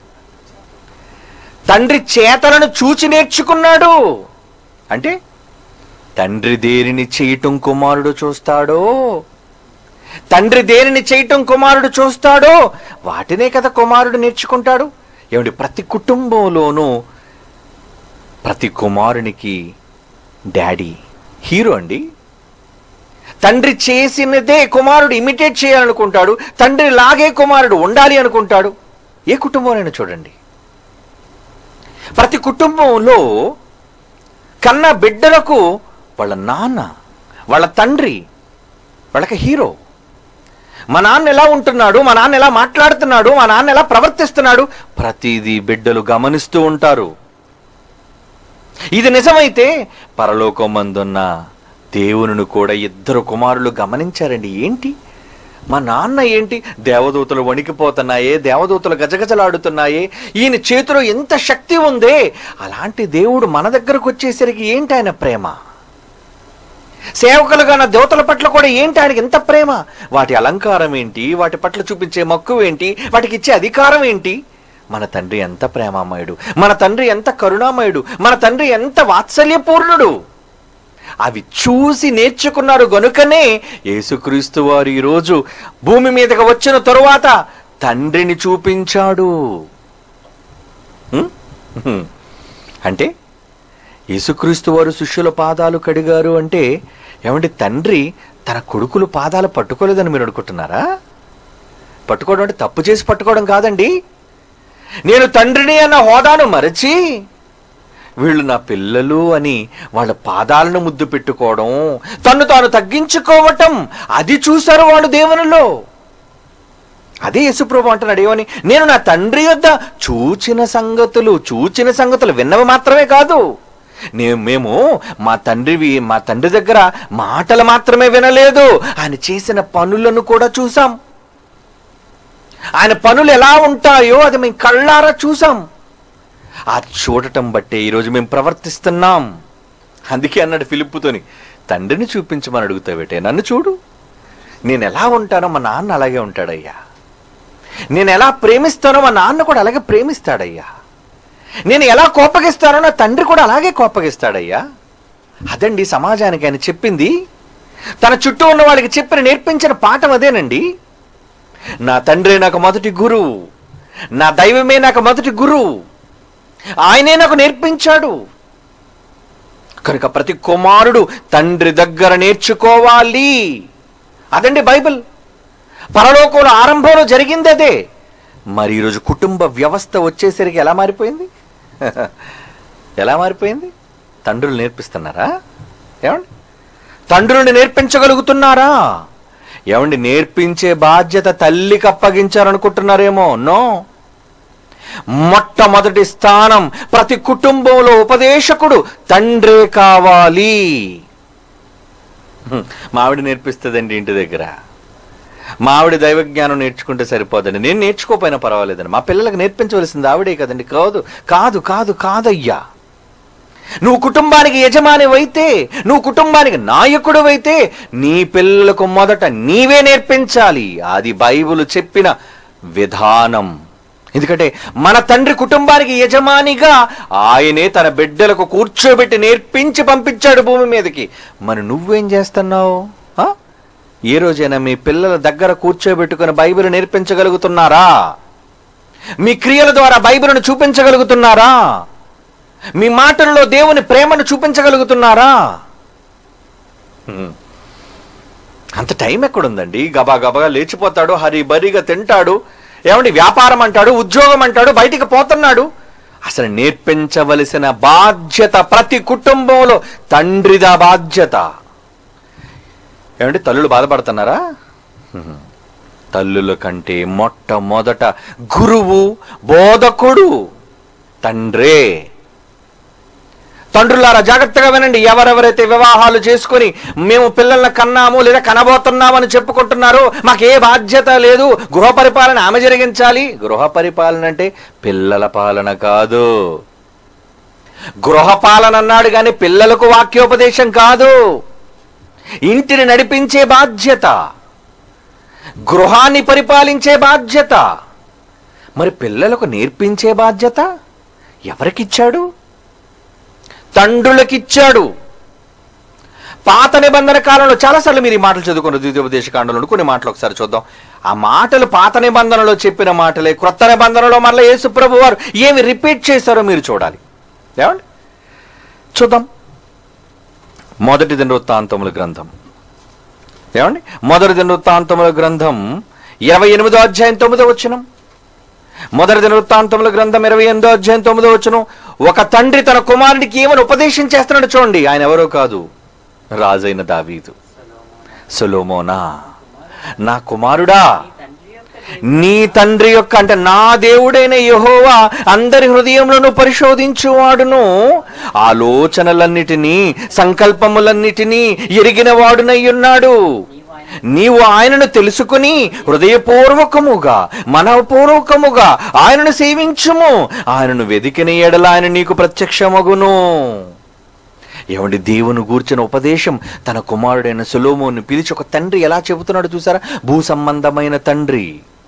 తండ్రి చేతలను చూచి నేర్చుకున్నాడు అంటే తండ్రి దేనిని చేయటం కుమారుడు చూస్తాడో తండ్రి దేనిని చేయటం కుమారుడు చూస్తాడో వాటినే కదా కుమారుడు నేర్చుకుంటాడు ఏమండి ప్రతి కుటుంబంలోనూ ప్రతి కుమారునికి డాడీ హీరో అండి తండ్రి చేసినదే కుమారుడు ఇమిటేట్ చేయాలనుకుంటాడు తండ్రి లాగే కుమారుడు ఉండాలి అనుకుంటాడు ఏ కుటుంబంలోనైనా చూడండి ప్రతి కుటుంబంలో కన్న బిడ్డలకు వాళ్ళ నాన్న వాళ్ళ తండ్రి వాళ్ళకి హీరో మా నాన్న ఎలా ఉంటున్నాడు మా నాన్న ఎలా మాట్లాడుతున్నాడు మా నాన్న ఎలా ప్రవర్తిస్తున్నాడు ప్రతిదీ బిడ్డలు గమనిస్తూ ఉంటారు ఇది నిజమైతే పరలోకమందున్న దేవునిని కూడా ఇద్దరు కుమారులు గమనించారండి ఏంటి మా నాన్న ఏంటి దేవదూతలు వణికిపోతున్నాయే దేవదూతలు గజగజలాడుతున్నాయే ఈయన చేతిలో ఎంత శక్తి ఉందే అలాంటి దేవుడు మన దగ్గరకు వచ్చేసరికి ఏంటి ఆయన ప్రేమ సేవకులుగా నా దేవతల పట్ల కూడా ఏంటి ఆయనకి ఎంత ప్రేమ వాటి అలంకారం ఏంటి వాటి పట్ల చూపించే మక్కువ ఏంటి వాటికి ఇచ్చే అధికారం ఏంటి మన తండ్రి ఎంత ప్రేమామయుడు మన తండ్రి ఎంత కరుణామయుడు మన తండ్రి ఎంత వాత్సల్యపూర్ణుడు అవి చూసి నేర్చుకున్నారు గనుకనే యేసుక్రీస్తు వారు ఈరోజు భూమి మీదకి వచ్చిన తరువాత తండ్రిని చూపించాడు హ్మ్? హ్మ్. అంటే యేసుక్రీస్తు వారు శిష్యుల పాదాలు కడిగారు అంటే ఏమంటే తండ్రి తన కొడుకులు పాదాలు పట్టుకోలేదని మీరు అనుకుంటున్నారా పట్టుకోవడం అంటే తప్పు చేసి పట్టుకోవడం కాదండి నేను తండ్రిని అన్న హోదాను మరచి వీళ్ళు నా పిల్లలు అని వాళ్ళ పాదాలను ముద్దు పెట్టుకోవడం తన్ను తాను తగ్గించుకోవటం అది చూశారు వాళ్ళు దేవునిలో అదే యశుప్రభు అంటున్నాడు ఏమని నేను నా తండ్రి యొద్ద చూచిన సంగతులు చూచిన సంగతులు విన్నవి మాత్రమే కాదు నేను మేము మా తండ్రివి మా తండ్రి దగ్గర మాటలు మాత్రమే వినలేదు ఆయన చేసిన పనులను కూడా చూసాం ఆయన పనులు ఎలా ఉంటాయో అది మేము కళ్ళారా చూసాం ఆ చూడటం బట్టే ఈరోజు మేము ప్రవర్తిస్తున్నాం అందుకే అన్నాడు ఫిలిప్పుతోని తండ్రిని చూపించమని అడుగుతావేటే నన్ను చూడు నేను ఎలా ఉంటానో మా నాన్న అలాగే ఉంటాడయ్యా నేను ఎలా ప్రేమిస్తానో మా నాన్న కూడా అలాగే ప్రేమిస్తాడయ్యా నేను ఎలా కోపగిస్తానో నా తండ్రి కూడా అలాగే కోపగిస్తాడయ్యా అదండి సమాజానికి ఆయన చెప్పింది తన చుట్టూ ఉన్న వాళ్ళకి చెప్పిన నేర్పించిన పాఠం అదేనండి నా తండ్రి నాకు మొదటి గురువు నా దైవమే నాకు మొదటి గురువు ఆయనే నాకు నేర్పించాడు కనుక ప్రతి కుమారుడు తండ్రి దగ్గర నేర్చుకోవాలి అదండి బైబిల్ పరలోకంలో ఆరంభంలో జరిగింది అదే మరి ఈరోజు కుటుంబ వ్యవస్థ వచ్చేసరికి ఎలా మారిపోయింది ఎలా మారిపోయింది తండ్రులు నేర్పిస్తున్నారా ఏమండి తండ్రుల్ని నేర్పించగలుగుతున్నారా ఏమండి నేర్పించే బాధ్యత తల్లికి అప్పగించారనుకుంటున్నారేమో నో మొట్టమొదటి స్థానం ప్రతి కుటుంబంలో ఉపదేశకుడు తండ్రే కావాలి హ్మ్. మావిడ నేర్పిస్తుందండి ఇంటి దగ్గర మావిడ దైవజ్ఞానం నేర్చుకుంటే సరిపోదండి నేను నేర్చుకోపోయినా పర్వాలేదండి మా పిల్లలకు నేర్పించవలసింది ఆవిడే కదండి కాదు కాదు కాదు కాదయ్యా నువ్వు కుటుంబానికి యజమానివైతే నువ్వు కుటుంబానికి నాయకుడివైతే నీ పిల్లలకు మొదట నీవే నేర్పించాలి అది బైబిల్ చెప్పిన విధానం ఎందుకంటే మన తండ్రి కుటుంబానికి యజమానిగా ఆయనే తన బిడ్డలకు కూర్చోబెట్టి నేర్పించి పంపించాడు భూమి మీదకి మరి నువ్వేం చేస్తున్నావు ఆ? ఏ రోజైనా మీ పిల్లల దగ్గర కూర్చోబెట్టుకుని బైబిల్ నేర్పించగలుగుతున్నారా మీ క్రియల ద్వారా బైబిల్ను చూపించగలుగుతున్నారా మీ మాటల్లో దేవుని ప్రేమను చూపించగలుగుతున్నారా హ్మ్. అంత టైం ఎక్కడుందండి గబా గబగా లేచిపోతాడు హరి బరిగా తింటాడు ఏమండి వ్యాపారం అంటాడు ఉద్యోగం అంటాడు బయటికి పోతున్నాడు అసలు నేర్పించవలసిన బాధ్యత ప్రతి కుటుంబంలో తండ్రిదా బాధ్యత ఏమండి తల్లులు బాధపడుతున్నారా తల్లుల కంటే మొట్టమొదట గురువు బోధకుడు తండ్రే తండ్రులారా జాగ్రత్తగా వినండి ఎవరెవరైతే వివాహాలు చేసుకొని మేము పిల్లల్ని కన్నాము లేదా కనబోతున్నామని చెప్పుకుంటున్నారో మాకు ఏ బాధ్యత లేదు గృహ పరిపాలన ఆమె జరిగించాలి గృహ పరిపాలన అంటే పిల్లల పాలన కాదు గృహ పాలన అన్నాడు కానీ పిల్లలకు వాక్యోపదేశం కాదు ఇంటిని నడిపించే బాధ్యత గృహాన్ని పరిపాలించే బాధ్యత మరి పిల్లలకు నేర్పించే బాధ్యత ఎవరికిచ్చాడు తండ్రులకిచ్చాడు పాత నిబంధన కాలంలో చాలాసార్లు మీరు ఈ మాటలు చదువుకున్న ద్వితీయోపదేశ కాండంలో కొన్ని మాటలు ఒకసారి చూద్దాం ఆ మాటలు పాత నిబంధనలో చెప్పిన మాటలే క్రొత్త నిబంధనలో మరలా యేసు ప్రభు వారు ఏమి రిపీట్ చేశారో మీరు చూడాలి ఏమండి చూద్దాం మొదటి దినవృత్తాంతముల గ్రంథం ఏమండి మొదటి దినవృత్తాంతముల గ్రంథం ఇరవై ఎనిమిదో అధ్యాయం తొమ్మిదో వచ్చినం మొదటి దినవృత్తాంతముల గ్రంథం ఇరవై ఎనిమిదో అధ్యాయం తొమ్మిదో వచ్చును ఒక తండ్రి తన కుమారుడికి ఏమని ఉపదేశం చేస్తున్నాడు చూడండి ఆయన ఎవరో కాదు రాజైన దావీదు సొలోమోనా నా కుమారుడా తండ్రి యొక్క నీ తండ్రి యొక్క అంటే నా దేవుడైన యెహోవా అందరి హృదయములను పరిశోధించువాడును ఆలోచనలన్నిటినీ సంకల్పములన్నిటినీ ఎరిగిన వాడునై ఉన్నాడు నీవు ఆయనను తెలుసుకుని హృదయపూర్వకముగా మనపూర్వకముగా ఆయనను సేవించుము ఆయనను వెదికిన ఎడల ఆయన నీకు ప్రత్యక్షమగును ఏమండి దేవుని గూర్చిన ఉపదేశం తన కుమారుడైన సులోమోని పిలిచి ఒక తండ్రి ఎలా చెబుతున్నాడు చూసారా భూ సంబంధమైన తండ్రి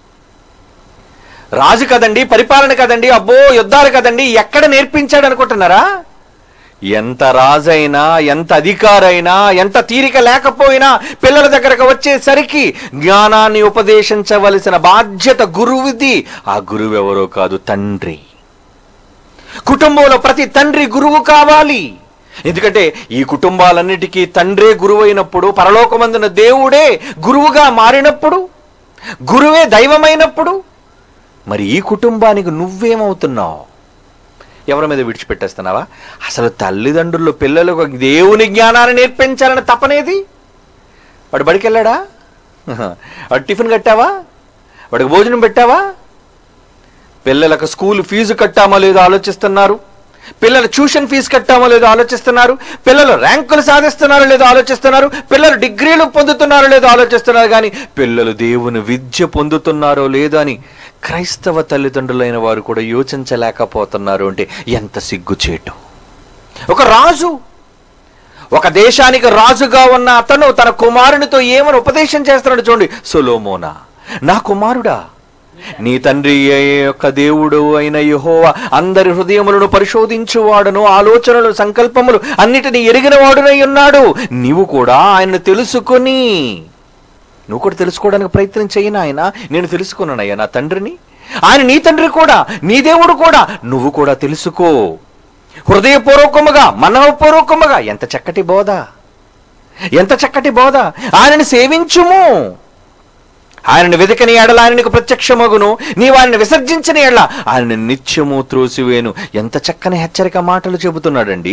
రాజు కదండి పరిపాలన కదండి అబ్బో యుద్ధాలు కదండి ఎక్కడ నేర్పించాడు అనుకుంటున్నారా ఎంత రాజైనా ఎంత అధికారైనా ఎంత తీరిక లేకపోయినా పిల్లల దగ్గరకు వచ్చేసరికి జ్ఞానాన్ని ఉపదేశించవలసిన బాధ్యత గురువుది ఆ గురువు ఎవరో కాదు తండ్రి కుటుంబంలో ప్రతి తండ్రి గురువు కావాలి ఎందుకంటే ఈ కుటుంబాలన్నిటికీ తండ్రే గురువు అయినప్పుడు పరలోకమందున దేవుడే గురువుగా మారినప్పుడు గురువే దైవమైనప్పుడు మరి ఈ కుటుంబానికి నువ్వేమవుతున్నావు ఎవరి మీద విడిచిపెట్టేస్తున్నావా అసలు తల్లిదండ్రులు పిల్లలకు దేవుని జ్ఞానాన్ని నేర్పించాలని తపనేది వాడు బడికి వెళ్ళాడా వాడు టిఫిన్ కట్టావా వాడికి భోజనం పెట్టావా పిల్లలకు స్కూల్ ఫీజు కట్టామో లేదో ఆలోచిస్తున్నారు పిల్లలు ట్యూషన్ ఫీజు కట్టామో లేదో ఆలోచిస్తున్నారు పిల్లలు ర్యాంకులు సాధిస్తున్నారో లేదో ఆలోచిస్తున్నారు పిల్లలు డిగ్రీలు పొందుతున్నారో లేదో ఆలోచిస్తున్నారు కానీ పిల్లలు దేవుని విద్య పొందుతున్నారో లేదో అని క్రైస్తవ తల్లిదండ్రులైన వారు కూడా యోచించలేకపోతున్నారు అంటే ఎంత సిగ్గుచేటు ఒక రాజు ఒక దేశానికి రాజుగా ఉన్న అతను తన కుమారునితో ఏమని ఉపదేశం చేస్తున్నాడు చూడండి సొలోమోనా నా కుమారుడా నీ తండ్రి యొక్క దేవుడు అయిన యెహోవా అందరి హృదయములను పరిశోధించువాడును ఆలోచనలు సంకల్పములు అన్నిటిని ఎరిగిన వాడునై ఉన్నాడు నీవు కూడా ఆయనను తెలుసుకొని నువ్వు కూడా తెలుసుకోవడానికి ప్రయత్నం చేయను ఆయన నేను తెలుసుకున్నానయ్యా నా తండ్రిని ఆయన నీ తండ్రి కూడా నీ దేవుడు కూడా నువ్వు కూడా తెలుసుకో హృదయపూర్వకముగా మనఃపూర్వకముగా ఎంత చక్కటి బోధ ఎంత చక్కటి బోధ ఆయనని సేవించుము ఆయనను వెతకని ఎడల ఆయన నీకు ప్రత్యక్షమగును నీవు ఆయనను విసర్జించిన ఎడల ఆయన నిత్యము త్రోసివేను ఎంత చక్కని హెచ్చరిక మాటలు చెబుతున్నాడండి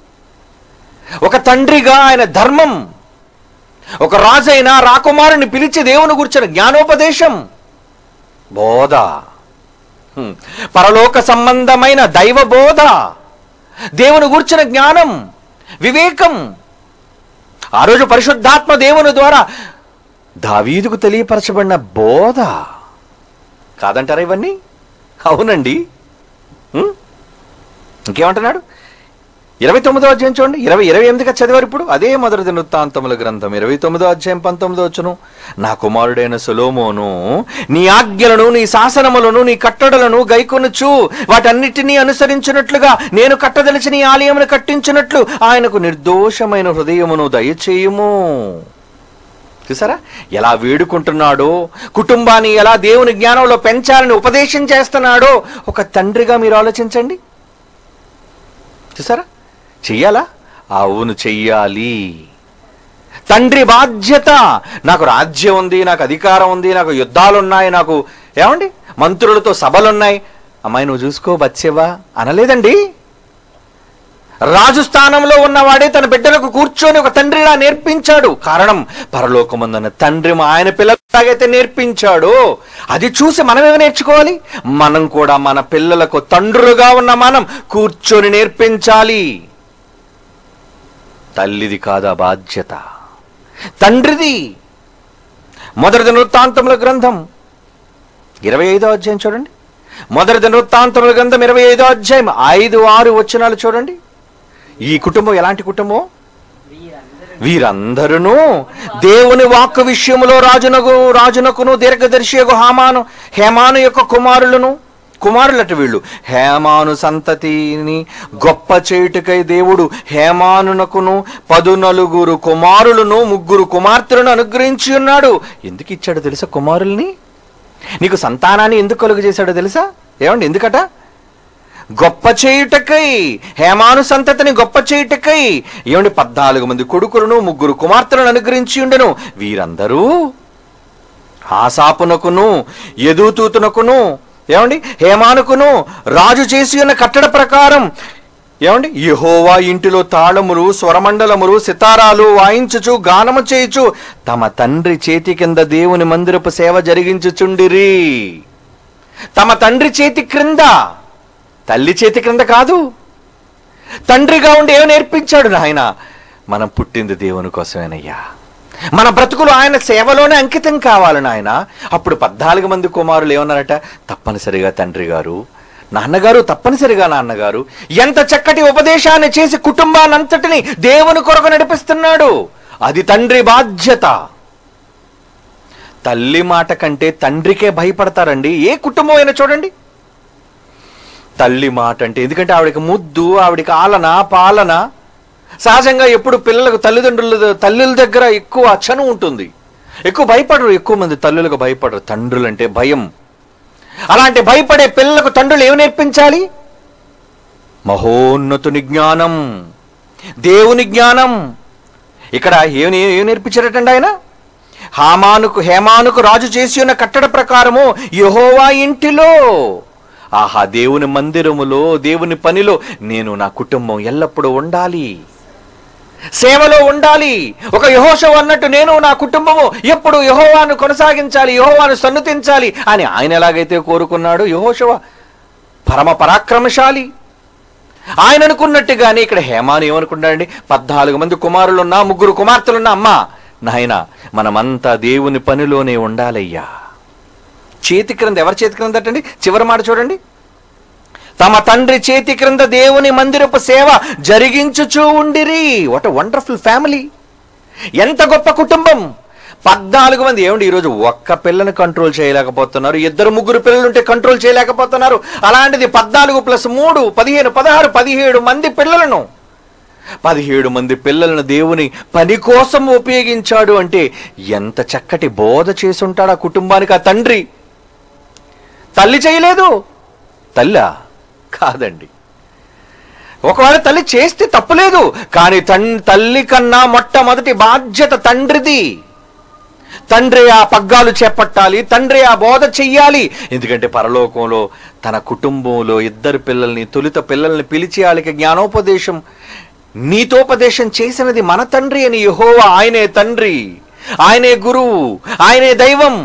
ఒక తండ్రిగా ఆయన ధర్మం ఒక రాజైన రాకుమారుని పిలిచి దేవుని గురించిన జ్ఞానోపదేశం బోధ హ్మ్. పరలోక సంబంధమైన దైవ బోధ దేవుని గూర్చిన జ్ఞానం వివేకం ఆ రోజు పరిశుద్ధాత్మ దేవుని ద్వారా దావీదుకు తెలియపరచబడిన బోధ కాదంటారా ఇవన్నీ అవునండి హ్మ్? ఇంకేమంటున్నాడు ఇరవై తొమ్మిదో అధ్యాయం చూడండి ఇరవై ఇరవై ఎనిమిదిగా చదివారు ఇప్పుడు అదే మొదటి దినవృత్తాంతముల గ్రంథం ఇరవై తొమ్మిదో అధ్యాయం పంతొమ్మిదో వచ్చును నా కుమారుడైన సొలోమోను నీ ఆజ్ఞలను నీ శాసనములను నీ కట్టడలను గైకొనుచు వాటన్నిటినీ అనుసరించినట్లుగా నేను కట్టదలిచిన ఈ ఆలయమును కట్టించినట్లు ఆయనకు నిర్దోషమైన హృదయమును దయచేయుము చూసారా ఎలా వేడుకుంటున్నాడో కుటుంబాన్ని ఎలా దేవుని జ్ఞానంలో పెంచాలని ఉపదేశం చేస్తున్నాడో ఒక తండ్రిగా మీరు ఆలోచించండి చూసారా చెయ్యాలా అవును చెయ్యాలి తండ్రి బాధ్యత నాకు రాజ్యం ఉంది నాకు అధికారం ఉంది నాకు యుద్ధాలు ఉన్నాయి నాకు ఏమండి మంత్రులతో సభలున్నాయి అమ్మాయి నువ్వు చూసుకో బచ్చేవా అనలేదండి రాజు స్థానంలో ఉన్నవాడే తన బిడ్డలకు కూర్చొని ఒక తండ్రిలా నేర్పించాడు కారణం పరలోకమందున్న తండ్రి మా ఆయన పిల్లలాగైతే నేర్పించాడు అది చూసి మనం ఏమి నేర్చుకోవాలి మనం కూడా మన పిల్లలకు తండ్రులుగా ఉన్న మనం కూర్చొని నేర్పించాలి తల్లిది కాదా బాధ్యత తండ్రిది మొదటి వృత్తాంతముల గ్రంథం ఇరవై ఐదో అధ్యాయం చూడండి మొదటి వృత్తాంతముల గ్రంథం ఇరవై ఐదో అధ్యాయం ఐదు ఆరు వచనాలు చూడండి ఈ కుటుంబం ఎలాంటి కుటుంబం వీరందరూ వీరందరూ దేవుని వాక్కు విషయములో రాజునకు రాజునకును దీర్ఘదర్శియకు హామాను హేమాను యొక్క కుమారులను కుమారులట వీళ్ళు హేమాను సంతతిని గొప్ప చేయుటకై దేవుడు హేమానునకును పదు నలుగురు కుమారులను ముగ్గురు కుమార్తెలను అనుగ్రహించి ఉన్నాడు ఎందుకు ఇచ్చాడు తెలుసా కుమారుల్ని నీకు సంతానాన్ని ఎందుకు కలుగు చేశాడో తెలుసా ఏమండి ఎందుకట గొప్ప చేయుటకై హేమాను సంతతిని గొప్ప చేయుటకై ఏమండి పద్నాలుగు మంది కొడుకులను ముగ్గురు కుమార్తెలను అనుగ్రహించి ఉండెను వీరందరూ ఆసాపునకును ఎదుతూతునకును ఏమండి హేమానుకును రాజు చేసి ఉన్న కట్టడ ప్రకారం ఏమండి యెహోవా ఇంటిలో తాళములు స్వరమండలములు సితారాలు వాయించుచు గానము చేయుచు తమ తండ్రి చేతి కింద దేవుని మందిరపు సేవ జరిగించుచుండిరి తమ తండ్రి చేతి క్రింద తల్లి చేతి క్రింద కాదు తండ్రిగా ఉండి ఏమి నేర్పించాడు నాయన మనం పుట్టింది దేవుని కోసమేనయ్యా మన బ్రతుకులు ఆయన సేవలోనే అంకితం కావాలి నాయన అప్పుడు పద్నాలుగు మంది కుమారులు ఏమన్నారట తప్పనిసరిగా తండ్రి గారు నాన్నగారు తప్పనిసరిగా నాన్నగారు ఎంత చక్కటి ఉపదేశాన్ని చేసి కుటుంబానంతటిని దేవుని కొరకు నడిపిస్తున్నాడు అది తండ్రి బాధ్యత తల్లి మాట కంటే తండ్రికే భయపడతారండి ఏ కుటుంబం అయినా చూడండి తల్లి మాట అంటే ఎందుకంటే ఆవిడకి ముద్దు ఆవిడకి ఆలన పాలన సహజంగా ఎప్పుడు పిల్లలకు తల్లిదండ్రుల తల్లుల దగ్గర ఎక్కువ చనువు ఉంటుంది ఎక్కువ భయపడరు ఎక్కువ మంది తల్లులకు భయపడరు తండ్రులంటే భయం అలాంటి భయపడే పిల్లలకు తండ్రులు ఏమి నేర్పించాలి మహోన్నతుని జ్ఞానం దేవుని జ్ఞానం ఇక్కడ ఏమి ఏమి నేర్పించారటండి ఆయన హామానుకు హేమానుకు రాజు చేసి ఉన్న కట్టడ ప్రకారము యెహోవా ఇంటిలో ఆహా దేవుని మందిరములో దేవుని పనిలో నేను నా కుటుంబం ఎల్లప్పుడూ ఉండాలి సేవలో ఉండాలి ఒక యహోషవ అన్నట్టు నేను నా కుటుంబము ఎప్పుడు యహోవాను కొనసాగించాలి యహోవాను సన్నుతించాలి అని ఆయన ఎలాగైతే కోరుకున్నాడు యహోషవ పరమ పరాక్రమశాలి ఆయన అనుకున్నట్టుగానే ఇక్కడ హేమాను ఏమనుకున్నాడండి పద్నాలుగు మంది కుమారులున్నా ముగ్గురు కుమార్తెలున్నా అమ్మా నాయన మనమంతా దేవుని పనిలోనే ఉండాలయ్యా చేతి క్రింద ఎవరి చేతి క్రింద అంటండి చివరి మాట చూడండి తమ తండ్రి చేతి క్రింద దేవుని మందిరపు సేవ జరిగించుచూ ఉండిరి వాట్ వండర్ఫుల్ ఫ్యామిలీ ఎంత గొప్ప కుటుంబం పద్నాలుగు మంది ఏమండి ఈరోజు ఒక్క పిల్లని కంట్రోల్ చేయలేకపోతున్నారు ఇద్దరు ముగ్గురు పిల్లలు ఉంటే కంట్రోల్ చేయలేకపోతున్నారు అలాంటిది పద్నాలుగు ప్లస్ మూడు పదిహేను పదహారు పదిహేడు మంది పిల్లలను పదిహేడు మంది పిల్లలను దేవుని పని కోసం ఉపయోగించాడు అంటే ఎంత చక్కటి బోధ చేసుంటాడు ఆ కుటుంబానికి ఆ తండ్రి తల్లి చేయలేదు తల్లా కాదండి ఒకవేళ తల్లి చేస్తే తప్పులేదు కానీ తన్ తల్లి కన్నా మొట్టమొదటి బాధ్యత తండ్రిది తండ్రి ఆ పగ్గాలు చేపట్టాలి తండ్రి ఆ బోధ చెయ్యాలి ఎందుకంటే పరలోకంలో తన కుటుంబంలో ఇద్దరు పిల్లల్ని తొలుత పిల్లల్ని పిలిచి వాళ్ళకి జ్ఞానోపదేశం నీతోపదేశం చేసినది మన తండ్రి అని యెహోవా ఆయనే తండ్రి ఆయనే గురువు ఆయనే దైవం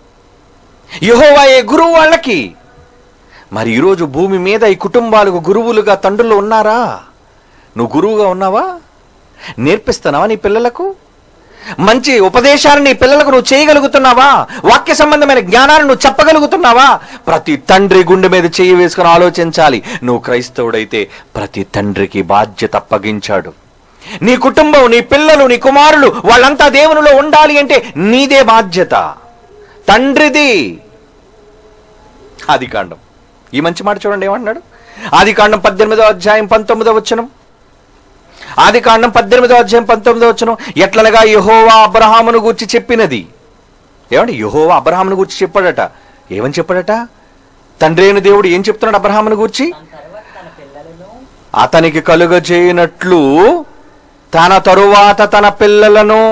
యెహోవాయే గురువు వాళ్ళకి మరి ఈరోజు భూమి మీద ఈ కుటుంబాలకు గురువులుగా తండ్రులు ఉన్నారా నువ్వు గురువుగా ఉన్నావా నేర్పిస్తున్నావా నీ పిల్లలకు మంచి ఉపదేశాన్ని నీ పిల్లలకు నువ్వు చేయగలుగుతున్నావా వాక్య సంబంధమైన జ్ఞానాన్ని నువ్వు చెప్పగలుగుతున్నావా ప్రతి తండ్రి గుండె మీద చెయ్యి వేసుకుని ఆలోచించాలి నువ్వు క్రైస్తవుడైతే ప్రతి తండ్రికి బాధ్యత అప్పగించాడు నీ కుటుంబం నీ పిల్లలు నీ కుమారులు వాళ్ళంతా దేవునిలో ఉండాలి అంటే నీదే బాధ్యత తండ్రిది ఆది కాండం ఈ మంచి మాట చూడండి ఏమంటున్నాడు ఆది కాండం పద్దెనిమిదో అధ్యాయం పంతొమ్మిదో వచనం ఆది కాండం పద్దెనిమిదో అధ్యాయం పంతొమ్మిదో వచనం ఎట్లనగా యహోవా అబ్రహామును గూర్చి చెప్పినది ఏమండి యహోవా అబ్రహామును గూర్చి చెప్పాడట ఏమని చెప్పాడట తండ్రి అయిన దేవుడు ఏం చెప్తున్నాడు అబ్రహామును గూర్చి తన తర్వాత తన పిల్లలను అతనికి కలుగజేయనట్లు తన తరువాత తన పిల్లలను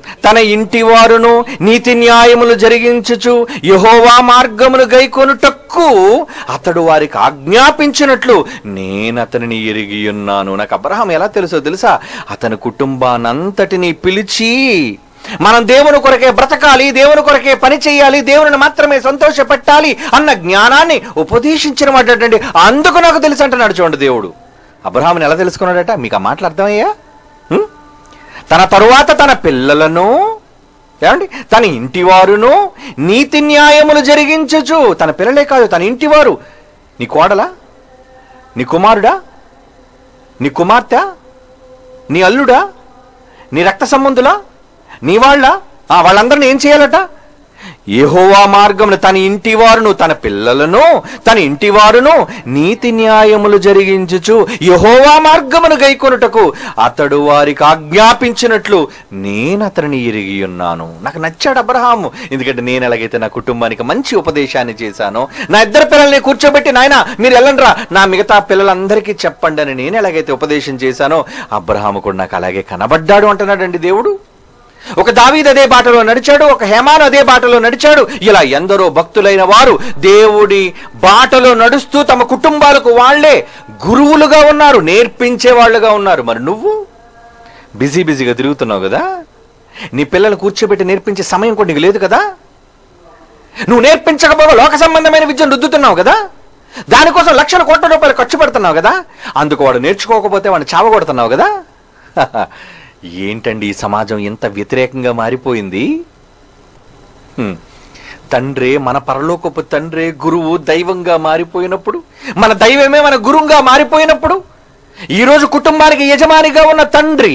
తన ఇంటి వారును నీతి న్యాయములు జరిగించుచు యహోవా మార్గమును గైకొనుటక్కు అతడు వారికి ఆజ్ఞాపించినట్లు నేను అతనిని ఎరిగి ఉన్నాను నాకు అబ్రహాం ఎలా తెలుసో తెలుసా అతని కుటుంబానంతటిని పిలిచి మనం దేవుని కొరకే బ్రతకాలి దేవుని కొరకే పని చేయాలి దేవుని మాత్రమే సంతోషపెట్టాలి అన్న జ్ఞానాన్ని ఉపదేశించిన మాటండి అందుకు నాకు తెలుసు అంటున్నాడు చూడండి దేవుడు అబ్రహాముని ఎలా తెలుసుకున్నాడట మీకు ఆ మాటలు అర్థమయ్యా హ్మ్? తన తరువాత తన పిల్లలను ఏమండి తన ఇంటివారును నీతి న్యాయములు జరిగించచ్చు తన పిల్లలే కాదు తన ఇంటివారు నీ కోడలా నీ కుమారుడా నీ కుమార్తె నీ అల్లుడా నీ రక్త సంబంధులా నీ వాళ్ళ ఆ వాళ్ళందరిని ఏం చేయాలట యెహోవా మార్గమును తన ఇంటి వారును తన పిల్లలను తన ఇంటి వారును నీతి న్యాయములు జరిగించుచు యెహోవా మార్గమును గైకొనుటకు అతడు వారికి ఆజ్ఞాపించినట్లు నేను అతనిని ఎరిగి ఉన్నాను నాకు నచ్చాడు అబ్రహాము ఎందుకంటే నేను ఎలాగైతే నా కుటుంబానికి మంచి ఉపదేశాన్ని చేశానో నా ఇద్దరు పిల్లల్ని కూర్చోబెట్టి నాయన మీరు వెళ్ళండ్రా నా మిగతా పిల్లలందరికీ చెప్పండి అని నేను ఎలాగైతే ఉపదేశం చేశానో అబ్రహాము కూడా నాకు అలాగే కనబడ్డాడు అంటున్నాడండి దేవుడు ఒక దావీద్ అదే బాటలో నడిచాడు ఒక హేమాను అదే బాటలో నడిచాడు ఇలా ఎందరో భక్తులైన వారు దేవుడి బాటలో నడుస్తూ తమ కుటుంబాలకు వాళ్ళే గురువులుగా ఉన్నారు నేర్పించే వాళ్ళుగా ఉన్నారు మరి నువ్వు బిజీ బిజీగా తిరుగుతున్నావు కదా నీ పిల్లలు కూర్చోబెట్టి నేర్పించే సమయం కూడా నీకు లేదు కదా నువ్వు నేర్పించకపోగా లోక సంబంధమైన విద్యను రుద్దుతున్నావు కదా దానికోసం లక్షల కోట్ల రూపాయలు ఖర్చు పెడుతున్నావు కదా అందుకు వాడు నేర్చుకోకపోతే వాడిని చావగొడుతున్నావు కదా ఏంటండి ఈ సమాజం ఇంత వ్యతిరేకంగా మారిపోయింది హ్మ్. తండ్రే మన పరలోకపు తండ్రే గురువు దైవంగా మారిపోయినప్పుడు మన దైవమే మన గురువుగా మారిపోయినప్పుడు ఈరోజు కుటుంబానికి యజమానిగా ఉన్న తండ్రి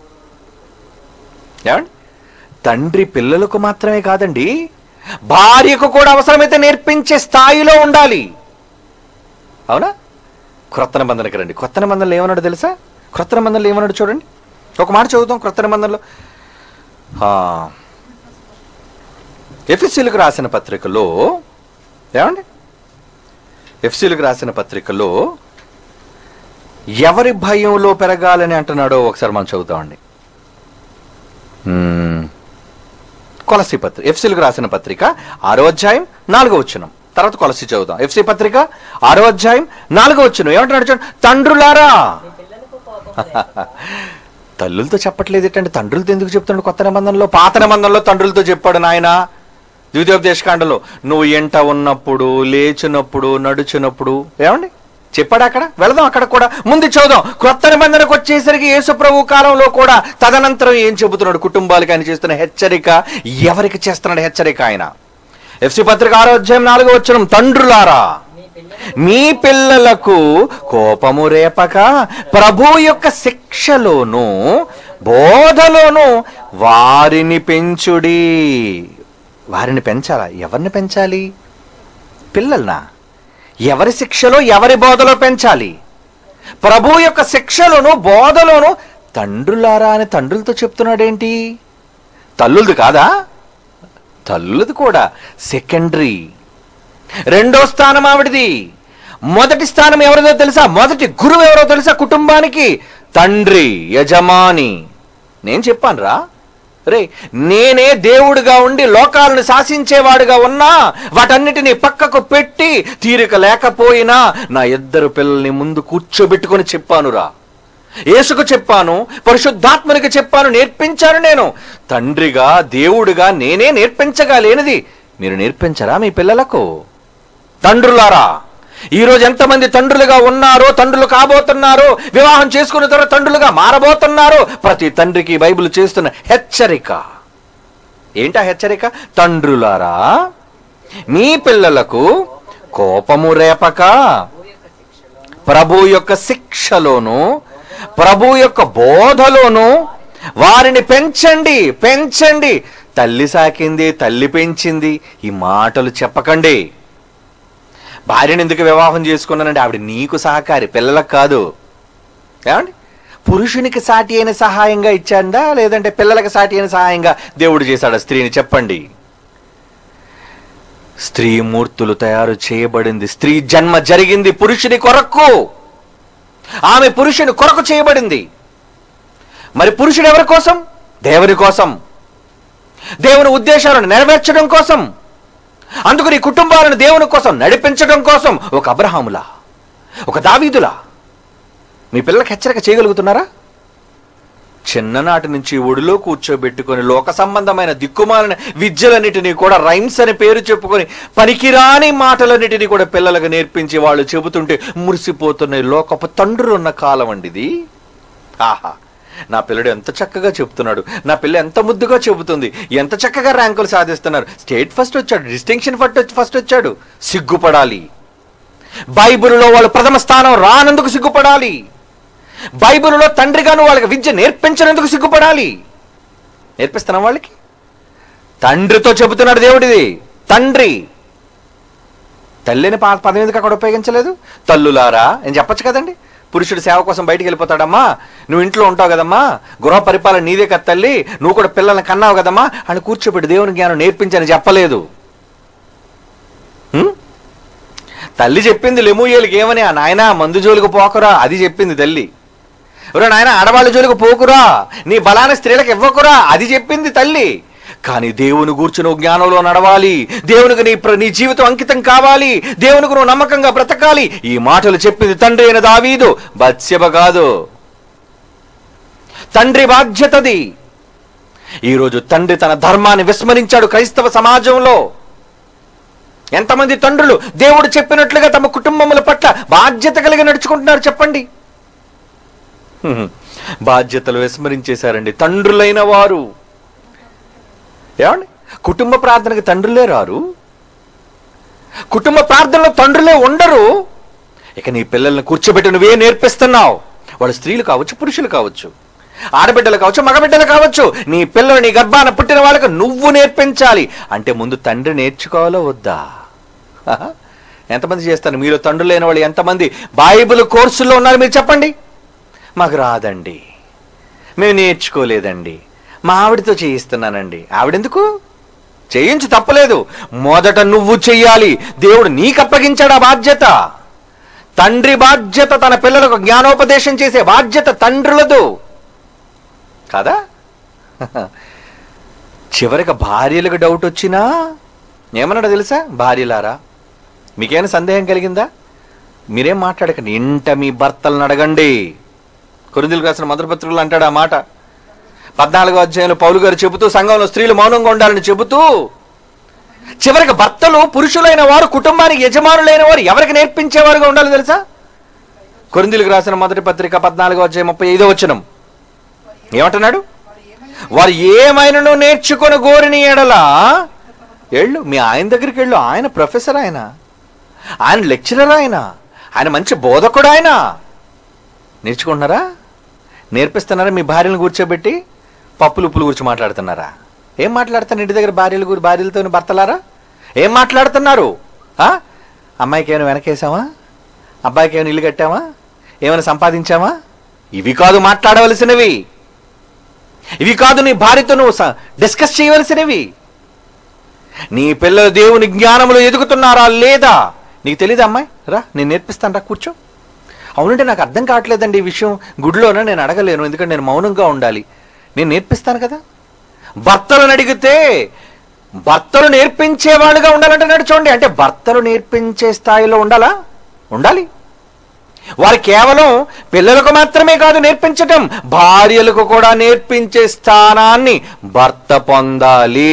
ఏమండి తండ్రి పిల్లలకు మాత్రమే కాదండి భార్యకు కూడా అవసరమైతే నేర్పించే స్థాయిలో ఉండాలి అవునా క్రొత్త నిబంధనకి రండి కొత్త నిబంధనలు ఏమన్నాడు తెలుసా క్రొత్త నిబంధనలు ఏమన్నాడు చూడండి ఒక మాట చదువుతాం క్రొత్త నిబంధనలో ఎఫ్ఎస్సీలకు రాసిన పత్రికలో ఏమండి ఎఫ్సీలకు రాసిన పత్రికలో ఎవరి భయంలో పెరగాలని అంటున్నాడో ఒకసారి మనం చదువుతామండి మ్మ్. కొలసి పత్రిక ఎఫ్సీలకు రాసిన పత్రిక ఆరో అధ్యాయం నాలుగో వచ్చినం తర్వాత కొలసి చదువుదాం ఎఫ్సీ పత్రిక ఆరో అధ్యాయం నాలుగో వచ్చినం ఏమంటున్నాడు చూడండి తండ్రులారా మీ పిల్లలకు కోపం లేకుండా తల్లులతో చెప్పట్లేదు ఏంటంటే తండ్రులతో ఎందుకు చెప్తున్నాడు కొత్త నిబంధనలో పాత నిబంధనలో తండ్రులతో చెప్పాడు నాయన ద్వితీయోపదేశకాండలో నువ్వు ఎంట ఉన్నప్పుడు లేచినప్పుడు నడుచునప్పుడు ఏమండి చెప్పాడు అక్కడ వెళదాం అక్కడ కూడా ముందు చూద్దాం కొత్త నిబంధనకు వచ్చేసరికి యేసు ప్రభు కాలంలో కూడా తదనంతరం ఏం చెబుతున్నాడు కుటుంబాలకి ఆయన చేస్తున్న హెచ్చరిక ఎవరికి చేస్తున్నాడు హెచ్చరిక ఆయన ఎఫ్సి పత్రిక ఆరో అధ్యాయం నాలుగో వచ్చిన తండ్రులారా మీ పిల్లలు మీ పిల్లలకు కోపము రేపక ప్రభు యొక్క శిక్షలోను బోధలోను వారిని పెంచుడి వారిని పెంచాలా ఎవరిని పెంచాలి పిల్లల్నా ఎవరి శిక్షలో ఎవరి బోధలో పెంచాలి ప్రభు యొక్క శిక్షలోను బోధలోను తండ్రులారా అని తండ్రులతో చెప్తున్నాడేంటి తల్లులది కాదా తల్లులది కూడా సెకండరీ రెండో స్థానం ఆవిడది మొదటి స్థానం ఎవరిదో తెలుసా మొదటి గురువు ఎవరో తెలుసా కుటుంబానికి తండ్రి యజమాని నేను చెప్పాను రా రే నేనే దేవుడిగా ఉండి లోకాలను శాసించేవాడుగా ఉన్నా వాటన్నిటిని పక్కకు పెట్టి తీరిక లేకపోయినా నా ఇద్దరు పిల్లల్ని ముందు కూర్చోబెట్టుకొని చెప్పానురా యేసుకు చెప్పాను పరిశుద్ధాత్మనికి చెప్పాను నేర్పించాను నేను తండ్రిగా దేవుడిగా నేనే నేర్పించగా లేనిది మీరు నేర్పించరా మీ పిల్లలకు తండ్రులారా ఈ రోజు ఎంతమంది తండ్రులుగా ఉన్నారో తండ్రులు కాబోతున్నారో వివాహం చేసుకున్న తర్వాత తండ్రులుగా మారబోతున్నారో ప్రతి తండ్రికి బైబిల్ చేస్తున్న హెచ్చరిక ఏంటా హెచ్చరిక తండ్రులారా మీ పిల్లలకు కోపము రేపక ప్రభు యొక్క శిక్షలోను ప్రభు యొక్క బోధలోను వారిని పెంచండి పెంచండి తల్లి సాకింది తల్లి పెంచింది ఈ మాటలు చెప్పకండి భార్యను ఎందుకు వివాహం చేసుకున్నానంటే ఆవిడ నీకు సహకారి పిల్లలకు కాదు ఏమండి పురుషునికి సాటి అయిన సహాయంగా ఇచ్చాడా లేదంటే పిల్లలకు సాటి అయిన సహాయంగా దేవుడు చేశాడా స్త్రీని చెప్పండి స్త్రీ మూర్తులు తయారు చేయబడింది స్త్రీ జన్మ జరిగింది పురుషుని కొరకు ఆమె పురుషుని కొరకు చేయబడింది మరి పురుషుడు ఎవరి కోసం దేవుని కోసం దేవుని ఉద్దేశాలను నెరవేర్చడం కోసం అందుకు నీ కుటుంబాలను దేవుని కోసం నడిపించడం కోసం ఒక అబ్రహాములా ఒక దావీదులా మీ పిల్లలకు హెచ్చరిక చేయగలుగుతున్నారా చిన్ననాటి నుంచి ఒడిలో కూర్చోబెట్టుకొని లోక సంబంధమైన దిక్కుమాలిన విద్యలన్నిటినీ కూడా రైమ్స్ అని పేరు చెప్పుకొని పనికిరాని మాటలన్నిటినీ కూడా పిల్లలకు నేర్పించి వాళ్ళు చెబుతుంటే మురిసిపోతున్న ఈ లోకపు తండ్రులు ఉన్న కాలం అండి ఇది ఆహా నా పిల్లడు ఎంత చక్కగా చెబుతున్నాడు నా పిల్ల ఎంత ముద్దుగా చెబుతుంది ఎంత చక్కగా ర్యాంకులు సాధిస్తున్నారు స్టేట్ ఫస్ట్ వచ్చాడు డిస్టింక్షన్ ఫస్ట్ ఫస్ట్ వచ్చాడు సిగ్గుపడాలి బైబిల్లో వాళ్ళు ప్రథమ స్థానం రానందుకు సిగ్గుపడాలి బైబిల్లో తండ్రిగాను వాళ్ళకి విద్య నేర్పించినందుకు సిగ్గుపడాలి నేర్పిస్తున్నాం వాళ్ళకి తండ్రితో చెబుతున్నాడు దేవుడిది తండ్రి తల్లిని పా పదం ఎందుకు అక్కడ ఉపయోగించలేదు తల్లులారా అని చెప్పొచ్చు కదండి పురుషుడు సేవ కోసం బయటికి వెళ్ళిపోతాడమ్మా నువ్వు ఇంట్లో ఉంటావు కదమ్మా గృహ పరిపాలన నీదే కదా తల్లి నువ్వు కూడా పిల్లల్ని కన్నావు కదమ్మా అని కూర్చోబెట్టి దేవుని జ్ఞానం నేర్పించని చెప్పలేదు హ్మ్? తల్లి చెప్పింది లెమూయేలికి ఏమని ఆ నాయన మందు జోలికి పోకురా అది చెప్పింది తల్లి ఒరే నాయన ఆడవాళ్ళ జోలికి పోకురా నీ బలాన్ని స్త్రీలకు ఇవ్వకురా అది చెప్పింది తల్లి కానీ దేవుని గూర్చి నువ్వు జ్ఞానంలో నడవాలి దేవునికి నీ ప్ర- నీ జీవితం అంకితం కావాలి దేవునికి నువ్వు నమ్మకంగా బ్రతకాలి ఈ మాటలు చెప్పింది తండ్రి అయిన దావీదు బత్స్యబ కాదు తండ్రి బాధ్యతది ఈరోజు తండ్రి తన ధర్మాన్ని విస్మరించాడు క్రైస్తవ సమాజంలో ఎంతమంది తండ్రులు దేవుడు చెప్పినట్లుగా తమ కుటుంబముల పట్ల బాధ్యత కలిగి నడుచుకుంటున్నారు చెప్పండి హ్మ్. బాధ్యతలు విస్మరించేశారండి తండ్రులైన వారు ఏమండి కుటుంబ ప్రార్థనకి తండ్రులే రారు కుటుంబ ప్రార్థనలో తండ్రులే ఉండరు ఇక నీ పిల్లల్ని కూర్చోబెట్టి నువ్వే నేర్పిస్తున్నావు వాళ్ళు స్త్రీలు కావచ్చు పురుషులు కావచ్చు ఆడబిడ్డలు కావచ్చు మగబిడ్డలు కావచ్చు నీ పిల్లలు నీ గర్భాన పుట్టిన వాళ్ళకు నువ్వు నేర్పించాలి అంటే ముందు తండ్రి నేర్చుకోవాలో వద్దా హహ. ఎంతమంది చేస్తారు మీరు తండ్రులు లేని వాళ్ళు ఎంతమంది బైబిల్ కోర్సుల్లో ఉన్నారు మీరు చెప్పండి మాకు రాదండి మేము నేర్చుకోలేదండి మా ఆవిడతో చేయిస్తున్నానండి ఆవిడెందుకు చేయించు తప్పలేదు మొదట నువ్వు చెయ్యాలి దేవుడు నీకు అప్పగించాడు ఆ బాధ్యత తండ్రి బాధ్యత తన పిల్లలకు జ్ఞానోపదేశం చేసే బాధ్యత తండ్రులదు కదా చివరికి భార్యలకు డౌట్ వచ్చినా ఏమన్నాడో తెలుసా భార్యలారా మీకేమైనా సందేహం కలిగిందా మీరేం మాట్లాడకండి ఇంట మీ భర్తలను అడగండి కొరిందులకు రాసిన మొదటి పత్రికలు అంటాడు ఆ మాట పద్నాలుగో అధ్యాయంలో పౌలు గారు చెబుతూ సంఘంలో స్త్రీలు మౌనంగా ఉండాలని చెబుతూ చివరికి భర్తలు పురుషులైన వారు కుటుంబానికి యజమానులైన వారు ఎవరికి నేర్పించేవారుగా ఉండాలి తెలుసా కొరిందులకు రాసిన మొదటి పత్రిక పద్నాలుగో అధ్యాయం ముప్పై ఐదో వచనం ఏమంటున్నాడు వారు ఏమైనాను నేర్చుకొని గోరిని ఎడలా ఎళ్ళు మీ ఆయన దగ్గరికి వెళ్ళు ఆయన ప్రొఫెసర్ ఆయన ఆయన లెక్చరర్ ఆయన ఆయన మంచి బోధకుడు ఆయన నేర్చుకుంటున్నారా నేర్పిస్తున్నారా మీ భార్యలను కూర్చోబెట్టి పప్పులు ఉప్పులు గురించి మాట్లాడుతున్నారా ఏం మాట్లాడుతున్నారు ఇంటి దగ్గర భార్యలు గురి భార్యలతో భర్తలారా ఏం మాట్లాడుతున్నారు ఆ? అమ్మాయికి ఏమైనా వెనకేసామా అబ్బాయికి ఏమైనా ఇల్లు కట్టామా ఏమైనా సంపాదించామా ఇవి కాదు మాట్లాడవలసినవి ఇవి కాదు నీ భార్యతో నువ్వు స- డిస్కస్ చేయవలసినవి నీ పిల్లలు దేవుని జ్ఞానంలో ఎదుగుతున్నారా లేదా నీకు తెలీదా అమ్మాయి రా నేను నేర్పిస్తాను రా కూర్చో అవునంటే నాకు అర్థం కావట్లేదండి ఈ విషయం గుడిలోనే నేను అడగలేను ఎందుకంటే నేను మౌనంగా ఉండాలి నేను నేర్పిస్తాను కదా భర్తలను అడిగితే భర్తలు నేర్పించేవాళ్ళుగా ఉండాలంటున్నాడు చూడండి అంటే భర్తలు నేర్పించే స్థాయిలో ఉండాలా ఉండాలి వారు కేవలం పిల్లలకు మాత్రమే కాదు నేర్పించటం భార్యలకు కూడా నేర్పించే స్థానాన్ని భర్త పొందాలి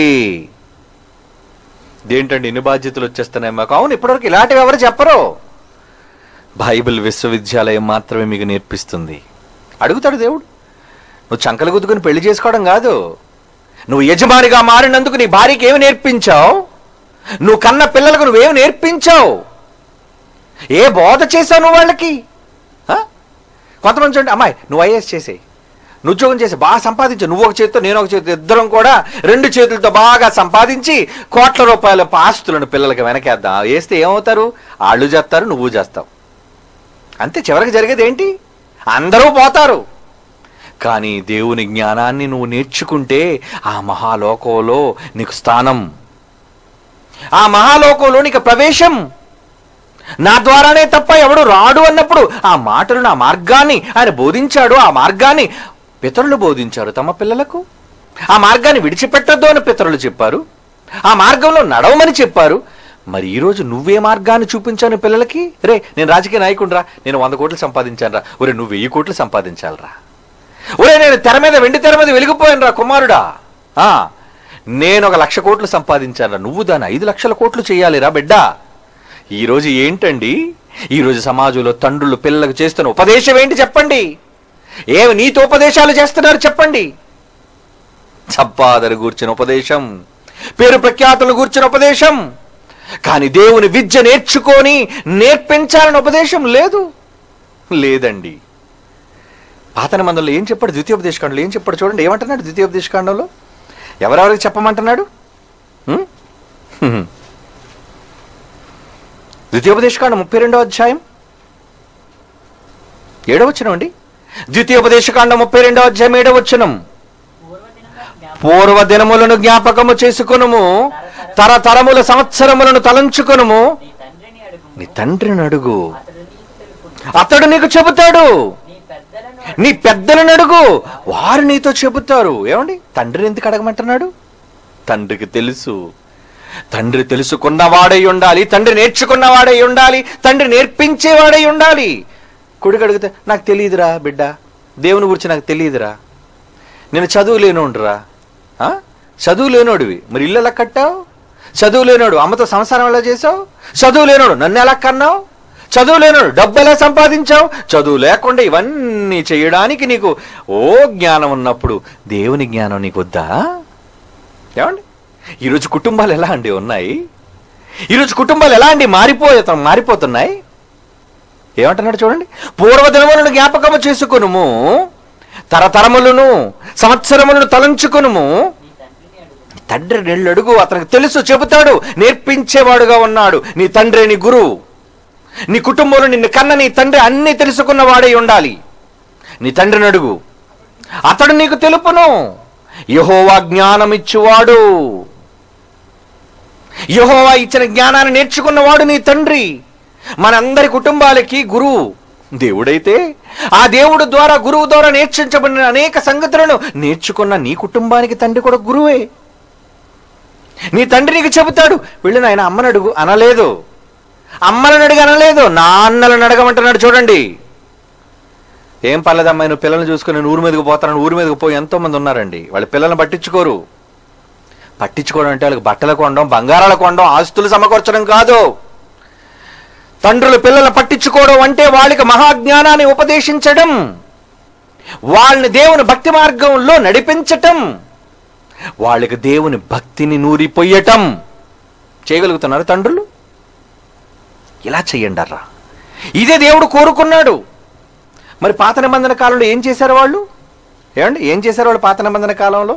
దేంటండి ఇన్ని బాధ్యతలు వచ్చేస్తున్నాయి మాకు అవును ఇప్పటివరకు ఇలాంటివి ఎవరు చెప్పరు బైబిల్ విశ్వవిద్యాలయం మాత్రమే మీకు నేర్పిస్తుంది అడుగుతాడు దేవుడు నువ్వు చంకలు గుద్దుకుని పెళ్లి చేసుకోవడం కాదు నువ్వు యజమానిగా మారినందుకు నీ భార్యకి ఏమి నేర్పించావు నువ్వు కన్న పిల్లలకు నువ్వేమి నేర్పించావు ఏ బోధ చేశావు నువ్వు వాళ్ళకి ఆ? కొంతమంది చూడండి అమ్మాయి నువ్వు ఐఏఎస్ చేసేయి నువ్వు ఉద్యోగం చేసి బాగా సంపాదించు నువ్వు ఒక చేతితో నేను ఒక చేతితో ఇద్దరం కూడా రెండు చేతులతో బాగా సంపాదించి కోట్ల రూపాయల ఆస్తులను పిల్లలకి వెనకేద్దాం వేస్తే ఏమవుతారు వాళ్ళు చేస్తారు నువ్వు చేస్తావు అంతే చివరికి జరిగేది ఏంటి అందరూ పోతారు కానీ దేవుని జ్ఞానాన్ని నువ్వు నేర్చుకుంటే ఆ మహాలోకంలో నీకు స్థానం ఆ మహాలోకంలో నీకు ప్రవేశం నా ద్వారానే తప్ప ఎవడు రాడు అన్నప్పుడు ఆ మాటలు నా మార్గాన్ని ఆయన బోధించాడు ఆ మార్గాన్ని పితరులు బోధించారు తమ పిల్లలకు ఆ మార్గాన్ని విడిచిపెట్టొద్దు అని పితరులు చెప్పారు ఆ మార్గంలో నడవమని చెప్పారు మరి ఈరోజు నువ్వే మార్గాన్ని చూపించాను పిల్లలకి రే నేను రాజకీయ నాయకుడిరా నేను వంద కోట్లు సంపాదించాను రా ఒరే నువ్వు వెయ్యి కోట్లు సంపాదించాలరా ఒరే నేను తెర మీద వెండి తెర మీద వెలిగిపోయాను రా కుమారుడా ఆ, నేను ఒక లక్ష కోట్లు సంపాదించాను నువ్వు దాన్ని ఐదు లక్షల కోట్లు చేయాలిరా బిడ్డా ఈరోజు ఏంటండి ఈరోజు సమాజంలో తండ్రులు పిల్లలకు చేస్తున్న ఉపదేశం ఏంటి చెప్పండి ఏమి నీతో ఉపదేశాలు చేస్తున్నారు చెప్పండి సంపాదన గూర్చిన ఉపదేశం పేరు ప్రఖ్యాతులు గూర్చిన ఉపదేశం కానీ దేవుని విద్య నేర్చుకొని నేర్పించాలని ఉపదేశం లేదు లేదండి పాతన మందులో ఏం చెప్పాడు ద్వితీయోపదేశకాండంలో ఏం చెప్పాడు చూడండి ఏమంటున్నాడు ద్వితీయోపదేశకాండంలో ఎవరెవరికి చెప్పమంటున్నాడు హ్మ్? హ్మ్. ద్వితీయోపదేశకాండం ముప్పై రెండో అధ్యాయం ఏడవచనం అండి ద్వితీయోపదేశకాండం ముప్పై రెండో అధ్యాయం ఏడవచనం పూర్వదినమున జ్ఞాపకం పూర్వ దినములను జ్ఞాపకము చేసుకొనుము తరతరముల సంవత్సరములను తలంచుకొనుము నీ తండ్రిని అడుగు నీ తండ్రిని అడుగు అతడు నీకు తెలుపును అతడు నీకు చెబుతాడు నీ పెద్దలను నీ పెద్దలను అడుగు వారు నీతో చెబుతారు ఏమండి తండ్రిని ఎందుకు అడగమంటున్నాడు తండ్రికి తెలుసు తండ్రి తెలుసుకున్నవాడై ఉండాలి తండ్రి నేర్చుకున్నవాడై ఉండాలి తండ్రి నేర్పించేవాడై ఉండాలి కొడుకు అడిగితే నాకు తెలియదురా బిడ్డ దేవుని గురించి నాకు తెలియదురా నేను చదువు లేనోడురా ఆ? చదువు లేనోడివి మరి ఇల్లు ఎలా కట్టావు చదువు లేనోడు అమ్మతో సంసారం ఎలా చేసావు చదువు లేనోడు నన్ను ఎలా కన్నావు చదువు లేనోడు డబ్బు ఎలా సంపాదించావు చదువు లేకుండా ఇవన్నీ చేయడానికి నీకు ఓ జ్ఞానం ఉన్నప్పుడు దేవుని జ్ఞానం నీకు వద్దా ఏమండి ఈరోజు కుటుంబాలు ఎలా అండి ఉన్నాయి ఈరోజు కుటుంబాలు ఎలా అండి మారిపోతా మారిపోతున్నాయి ఏమంటున్నాడు చూడండి పూర్వదినములను జ్ఞాపకము చేసుకునుము తరతరములను సంవత్సరములను తలంచుకునుము నీ తండ్రిని అడుగు తండ్రి నెళ్ళు అడుగు అతనికి తెలుసు చెబుతాడు నేర్పించేవాడుగా ఉన్నాడు నీ తండ్రి నీ గురువు నీ కుటుంబంలో నిన్ను కన్న నీ తండ్రి అన్నీ తెలుసుకున్నవాడై ఉండాలి నీ తండ్రిని అడుగు అతడు నీకు తెలుపును యహోవా జ్ఞానం ఇచ్చువాడు యహోవా ఇచ్చిన జ్ఞానాన్ని నేర్చుకున్నవాడు నీ తండ్రి మనందరి కుటుంబాలకి గురువు దేవుడైతే ఆ దేవుడు ద్వారా గురువు ద్వారా నేర్చించబడిన అనేక సంగతులను నేర్చుకున్న నీ కుటుంబానికి తండ్రి కూడా గురువే నీ తండ్రి నీకు చెబుతాడు వెళ్ళి నాయన అమ్మని అడుగు అనలేదు అమ్మలను అడిగి అనలేదు నాన్నలను అడగమంటున్నాడు చూడండి ఏం పర్లేదమ్మా నువ్వు పిల్లల్ని చూసుకుని నేను ఊరి మీదకి పోతానని ఊరి మీదకి పోయి ఎంతో మంది ఉన్నారండి వాళ్ళ పిల్లల్ని పట్టించుకోరు పట్టించుకోవడం అంటే వాళ్ళకి బట్టలు కొనడం బంగారాలు కొనడం ఆస్తులు సమకూర్చడం కాదు తండ్రులు పిల్లల్ని పట్టించుకోవడం అంటే వాళ్ళకి మహాజ్ఞానాన్ని ఉపదేశించడం వాళ్ళని దేవుని భక్తి మార్గంలో నడిపించటం వాళ్ళకి దేవుని భక్తిని నూరిపోయటం చేయగలుగుతున్నారు తండ్రులు ఇలా చెయ్యండర్రా ఇదే దేవుడు కోరుకున్నాడు మరి పాత నిబంధన కాలంలో ఏం చేశారు వాళ్ళు ఏమండి ఏం చేశారు వాళ్ళు పాత నిబంధన కాలంలో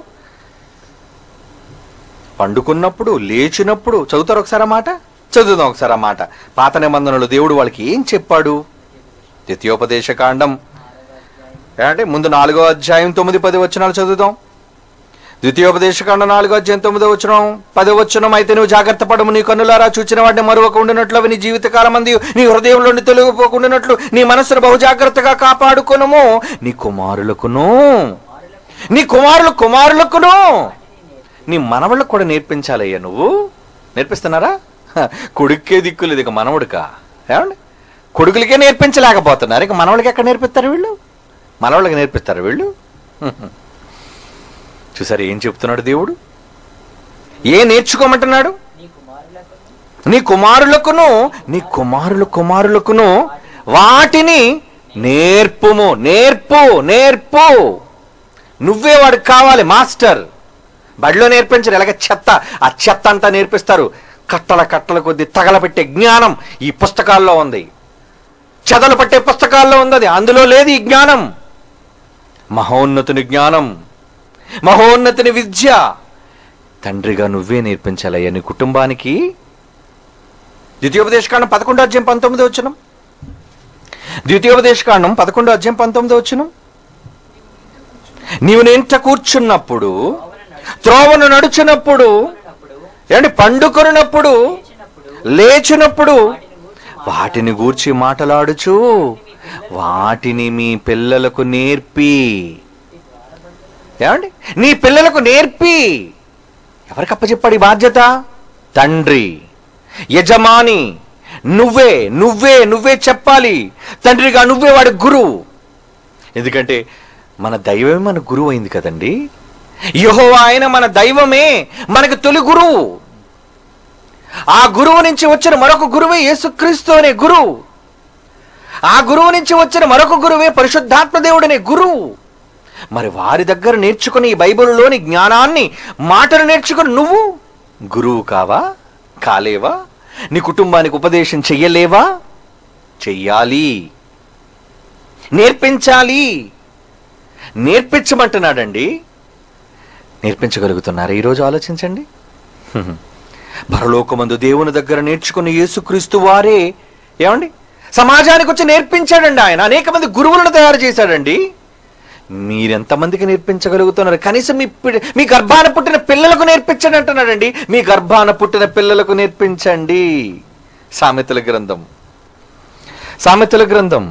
పండుకున్నప్పుడు లేచినప్పుడు చదువుతారు ఒకసారి ఆ మాట చదువుదాం ఒకసారి ఆ మాట పాత నిబంధనలు దేవుడు వాళ్ళకి ఏం చెప్పాడు ద్వితీయోపదేశ కాండం ఏమంటే ముందు నాలుగో అధ్యాయం తొమ్మిది పది వచనాలు చదువుదాం ద్వితీయోపదేశకాండ నాలుగో అధ్యాయం తొమ్మిదో వచనం పదో వచనం అయితే నువ్వు జాగ్రత్త పడము నీ కన్నులారా చూచిన వాడిని మరొక ఉండినట్లు అవి నీ జీవితకాలం మంది నీ హృదయంలోని తొలగిపోకుండానట్లు నీ మనస్సును బహు జాగ్రత్తగా కాపాడుకొనుము నీ కుమారులకును నీ కుమారులు కుమారులకును నీ మనవళ్ళకు కూడా నేర్పించాలయ్యా నువ్వు నేర్పిస్తున్నారా హ, కొడుక్కే దిక్కులేదు ఇక మనవడుకా ఏమండి కొడుకులకే నేర్పించలేకపోతున్నారు ఇక మనవాళ్ళకి ఎక్కడ నేర్పిస్తారు వీళ్ళు మనవాళ్ళకి నేర్పిస్తారు వీళ్ళు హ్మ్. చూసారు ఏం చెప్తున్నాడు దేవుడు ఏ నేర్చుకోమంటున్నాడు నీ కుమారులకు నీ కుమారులకును నీ కుమారుల కుమారులకును వాటిని నేర్పుము నేర్పు నేర్పు నువ్వే వాడికి కావాలి మాస్టర్ బడిలో నేర్పించరు ఎలాగ చెత్త ఆ చెత్త అంతా నేర్పిస్తారు కట్టల కట్టల కొద్ది తగలబెట్టే జ్ఞానం ఈ పుస్తకాల్లో ఉంది చెదలు పట్టే పుస్తకాల్లో ఉంది అది అందులో లేదు ఈ జ్ఞానం మహోన్నతుని జ్ఞానం మహోన్నతుని విద్య తండ్రిగా నువ్వే నేర్పించాలయ్యా నీ కుటుంబానికి ద్వితీయోపదేశకాండం పదకొండో అధ్యాయం పంతొమ్మిది వచ్చినం ద్వితీయోపదేశకాండం పదకొండో అధ్యాయం పంతొమ్మిది వచ్చినం నీవు నేంట కూర్చున్నప్పుడు త్రోవను నడుచున్నప్పుడు ఉన్నప్పుడు ఏంటి పండుకొనున్నప్పుడు లేచినప్పుడు లేచినప్పుడు వాటిని గూర్చి వాటిని గూర్చి మాటలాడుచు వాటిని మీ పిల్లలకు నేర్పి ఏమండి నీ పిల్లలకు నేర్పి ఎవరికి అప్పచెప్పాడు ఈ బాధ్యత తండ్రి యజమాని నువ్వే నువ్వే నువ్వే చెప్పాలి తండ్రిగా నువ్వే వాడి గురువు ఎందుకంటే మన దైవమే మన గురువు అయింది కదండి యహో ఆయన మన దైవమే మనకు తొలి గురువు ఆ గురువు నుంచి వచ్చిన మరొక గురువే యేసుక్రీస్తు అనే గురువు ఆ గురువు నుంచి వచ్చిన మరొక గురువే పరిశుద్ధాత్మ దేవుడనే గురువు మరి వారి దగ్గర నేర్చుకుని ఈ బైబిల్లోని జ్ఞానాన్ని మాటలు నేర్చుకుని నువ్వు గురువు కావా కాలేవా నీ కుటుంబానికి ఉపదేశం చెయ్యలేవా చెయ్యాలి నేర్పించాలి నేర్పించమంటున్నాడండి నేర్పించగలుగుతున్నారా ఈరోజు ఆలోచించండి హ్మ్. పరలోకమందు దేవుని దగ్గర నేర్చుకుని యేసుక్రీస్తు వారే ఏమండి సమాజానికి వచ్చి నేర్పించాడండి ఆయన అనేక మంది గురువులను తయారు చేశాడండి మీరెంతమందికి నేర్పించగలుగుతున్నారు కనీసం మీ పి- మీ గర్భాన పుట్టిన పిల్లలకు నేర్పించండి అంటున్నాడండి మీ గర్భాన పుట్టిన పిల్లలకు నేర్పించండి సామెతల గ్రంథం సామెతల గ్రంథం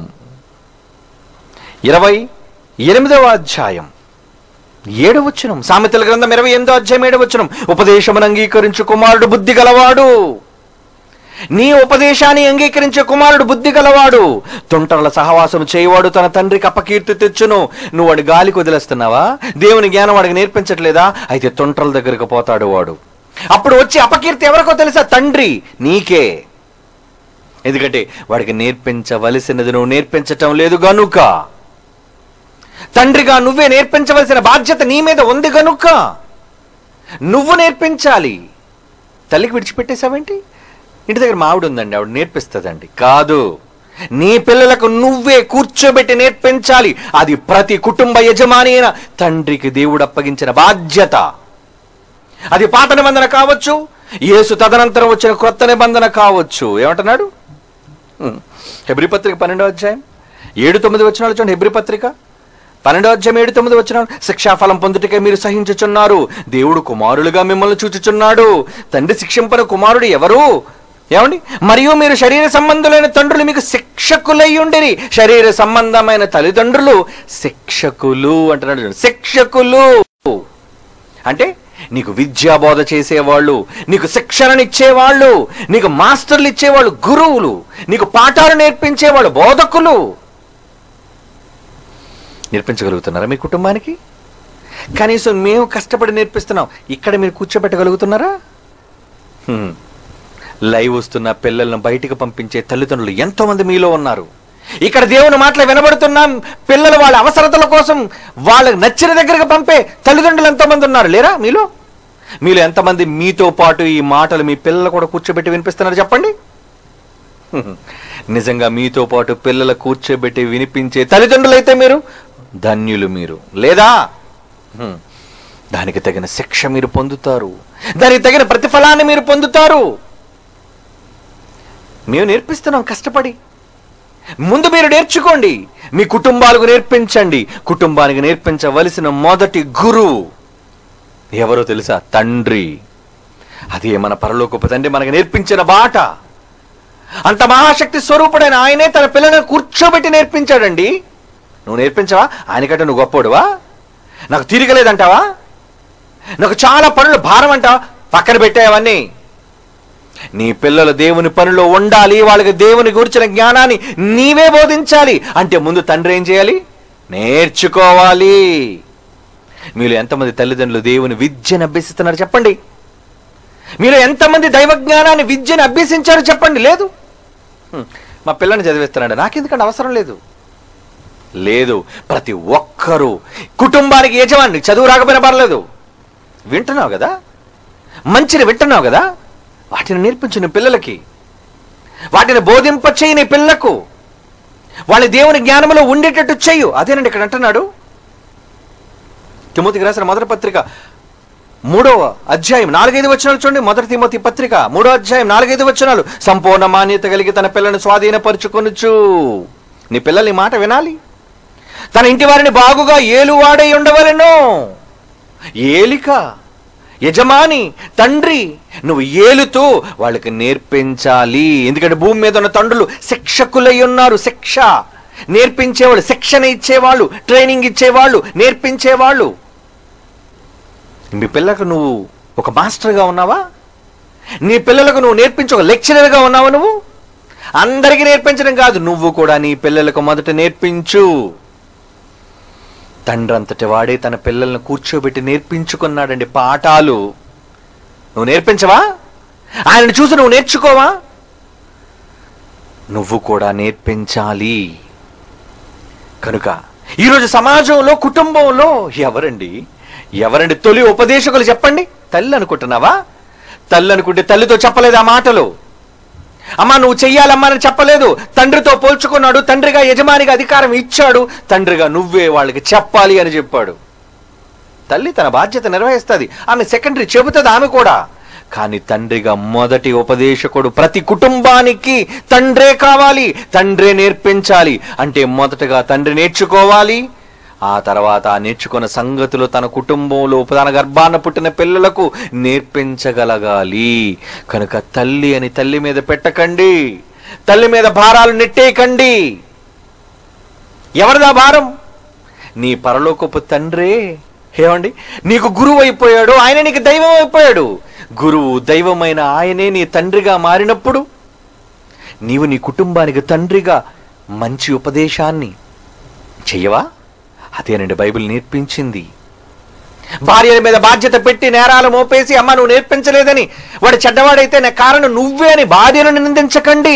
ఇరవై ఎనిమిదవ అధ్యాయం ఏడవచ్చునం సామెతల గ్రంథం ఇరవై ఎనిమిదో అధ్యాయం ఏడవచ్చునం ఉపదేశమును అంగీకరించు కుమారుడు బుద్ధి గలవాడు నీ ఉపదేశాన్ని అంగీకరించే కుమారుడు బుద్ధి గలవాడు తుంటర్ల సహవాసం చేయవాడు తన తండ్రికి అపకీర్తి తెచ్చును నువ్వు వాడి గాలికి వదిలేస్తున్నావా దేవుని జ్ఞానం వాడికి నేర్పించట్లేదా అయితే తుంటర్ల దగ్గరికి పోతాడు వాడు అప్పుడు వచ్చి అపకీర్తి ఎవరికో తెలుసా తండ్రి నీకే ఎందుకంటే వాడికి నేర్పించవలసినది నువ్వు నేర్పించటం లేదు గనుక తండ్రిగా నువ్వే నేర్పించవలసిన బాధ్యత నీ మీద ఉంది గనుక నువ్వు నేర్పించాలి తల్లికి విడిచిపెట్టేశావేంటి ఇంటి దగ్గర మావిడ ఉందండి ఆవిడ నేర్పిస్తుందండి కాదు నీ పిల్లలకు నువ్వే కూర్చోబెట్టి నేర్పించాలి అది ప్రతి కుటుంబ యజమాని అయిన తండ్రికి దేవుడు అప్పగించిన బాధ్యత అది పాత నిబంధన కావచ్చు యేసు తదనంతరం వచ్చిన క్రొత్త నిబంధన కావచ్చు ఏమంటున్నాడు హ్మ్. హెబ్రి పత్రిక పన్నెండో అధ్యాయం ఏడు తొమ్మిది వచ్చినాలు చూడండి హెబ్రి పత్రిక పన్నెండో అధ్యాయం ఏడు తొమ్మిది వచ్చినాలు శిక్షాఫలం పొందుటకే మీరు సహించుచున్నారు దేవుడు కుమారులుగా మిమ్మల్ని చూచుచున్నాడు తండ్రి శిక్షింపని కుమారుడు ఎవరు ఏమండి మరియు మీరు శరీర సంబంధులైన తండ్రులు మీకు శిక్షకులై ఉండిరి శరీర సంబంధమైన తల్లిదండ్రులు శిక్షకులు అంటున్నాడు చూడండి. శిక్షకులు అంటే నీకు విద్యాబోధ చేసేవాళ్ళు నీకు శిక్షణనిచ్చేవాళ్ళు నీకు మాస్టర్లు ఇచ్చేవాళ్ళు గురువులు నీకు పాఠాలు నేర్పించేవాళ్ళు బోధకులు నేర్పించగలుగుతున్నారా మీ కుటుంబానికి కనీసం మేము కష్టపడి నేర్పిస్తున్నాం ఇక్కడ మీరు కూర్చోబెట్టగలుగుతున్నారా హ్మ్. లైవ్ వస్తున్న పిల్లలను బయటికి పంపించే తల్లిదండ్రులు ఎంతో మంది మీలో ఉన్నారు ఇక్కడ దేవుని మాటలు వినబడుతున్నాం పిల్లలు వాళ్ళ అవసరతల కోసం వాళ్ళకి నచ్చిన దగ్గరకు పంపే తల్లిదండ్రులు ఎంతమంది ఉన్నారు లేరా మీలో మీలో ఎంతమంది మీతో పాటు ఈ మాటలు మీ పిల్లలు కూడా కూర్చోబెట్టి వినిపిస్తున్నారు చెప్పండి హ్మ్. నిజంగా మీతో పాటు పిల్లల కూర్చోబెట్టి వినిపించే తల్లిదండ్రులైతే మీరు ధన్యులు మీరు లేదా హ్మ్. దానికి తగిన శిక్ష మీరు పొందుతారు దానికి తగిన ప్రతిఫలాన్ని మీరు పొందుతారు మేము నేర్పిస్తున్నాం కష్టపడి ముందు మీరు నేర్చుకోండి మీ కుటుంబాలకు నేర్పించండి కుటుంబానికి నేర్పించవలసిన మొదటి గురువు ఎవరో తెలుసా తండ్రి అదే మన పరలోకపు తండ్రి మనకు నేర్పించిన బాట అంత మహాశక్తి స్వరూపుడైన ఆయనే తన పిల్లలను కూర్చోబెట్టి నేర్పించాడండి నువ్వు నేర్పించవా ఆయనకంటే నువ్వు గొప్పోడువా నాకు తీరికలేదంటావా నాకు చాలా పనులు భారం అంటావా పక్కన పెట్టావన్నీ నీ పిల్లలు దేవుని పనిలో ఉండాలి వాళ్ళకి దేవుని గురించిన జ్ఞానాన్ని నీవే బోధించాలి అంటే ముందు తండ్రి ఏం చేయాలి నేర్చుకోవాలి మీరు ఎంతమంది తల్లిదండ్రులు దేవుని విద్యను అభ్యసిస్తున్నారు చెప్పండి మీరు ఎంతమంది దైవ జ్ఞానాన్ని విద్యను అభ్యసించారు చెప్పండి లేదు హ్మ్. మా పిల్లని చదివిస్తున్నాడు నాకెందుకంటే అవసరం లేదు లేదు ప్రతి ఒక్కరూ కుటుంబానికి యజమాని చదువు రాకపోయినా పర్లేదు వింటున్నావు కదా మంచిని వింటున్నావు కదా వాటిని నేర్పించు నీ పిల్లలకి వాటిని బోధింపచేయి నీ పిల్లకు వాళ్ళ దేవుని జ్ఞానంలో ఉండేటట్టు చెయ్యు అదేనండి ఇక్కడ అంటున్నాడు తిమోతికి రాసిన మొదటి పత్రిక మూడవ అధ్యాయం నాలుగైదు వచనాలు చూడండి మొదటి తిమోతి పత్రిక మూడో అధ్యాయం నాలుగైదు వచనాలు సంపూర్ణ మాన్యత కలిగి తన పిల్లను స్వాధీనపరుచుకొనుచు నీ పిల్లలు ఈ మాట వినాలి తన ఇంటి వారిని బాగుగా ఏలువాడై ఉండవలెను ఏలిక యజమాని తండ్రి నువ్వు ఏలుతూ వాళ్ళకి నేర్పించాలి ఎందుకంటే భూమి మీద ఉన్న తండ్రులు శిక్షకులై ఉన్నారు శిక్ష నేర్పించేవాళ్ళు శిక్షణ ఇచ్చేవాళ్ళు ట్రైనింగ్ ఇచ్చేవాళ్ళు నేర్పించేవాళ్ళు మీ పిల్లలకు నువ్వు ఒక మాస్టర్గా ఉన్నావా నీ పిల్లలకు నువ్వు నేర్పించి ఒక లెక్చరర్గా ఉన్నావా నువ్వు అందరికీ నేర్పించడం కాదు నువ్వు కూడా నీ పిల్లలకు మొదట నేర్పించు తండ్రి అంతటి వాడే తన పిల్లల్ని కూర్చోబెట్టి నేర్పించుకున్నాడండి పాఠాలు నువ్వు నేర్పించవా ఆయనను చూసి నువ్వు నేర్చుకోవా నువ్వు కూడా నేర్పించాలి కనుక ఈరోజు సమాజంలో కుటుంబంలో ఎవరండి ఎవరండి తొలి ఉపదేశకులు చెప్పండి తల్లి అనుకుంటున్నావా తల్లి అనుకుంటే తల్లితో చెప్పలేదు ఆ మాటలు అమ్మా నువ్వు చెయ్యాలమ్మా అని చెప్పలేదు తండ్రితో పోల్చుకున్నాడు తండ్రిగా యజమానిగా అధికారం ఇచ్చాడు తండ్రిగా నువ్వే వాళ్ళకి చెప్పాలి అని చెప్పాడు తల్లి తన బాధ్యత నిర్వహిస్తుంది ఆమె సెకండరీ చెబుతుంది ఆమె కూడా కానీ తండ్రిగా మొదటి ఉపదేశకుడు ప్రతి కుటుంబానికి తండ్రే కావాలి తండ్రే నేర్పించాలి అంటే మొదటగా తండ్రి నేర్చుకోవాలి ఆ తర్వాత ఆ నేర్చుకున్న సంగతులు తన కుటుంబంలో తన గర్భాన పుట్టిన పిల్లలకు నేర్పించగలగాలి కనుక తల్లి అని తల్లి మీద పెట్టకండి తల్లి మీద భారాలు నెట్టేయకండి ఎవరిదా భారం నీ పరలోకపు తండ్రే ఏమండి నీకు గురువు అయిపోయాడు ఆయన నీకు దైవం అయిపోయాడు గురువు దైవమైన ఆయనే నీ తండ్రిగా మారినప్పుడు నీవు నీ కుటుంబానికి తండ్రిగా మంచి ఉపదేశాన్ని చెయ్యవా అదేనండి బైబిల్ నేర్పించింది భార్యల మీద బాధ్యత పెట్టి నేరాలు మోపేసి అమ్మ నువ్వు నేర్పించలేదని వాడు చెడ్డవాడైతే నా కారణం నువ్వే అని భార్యను నిందించకండి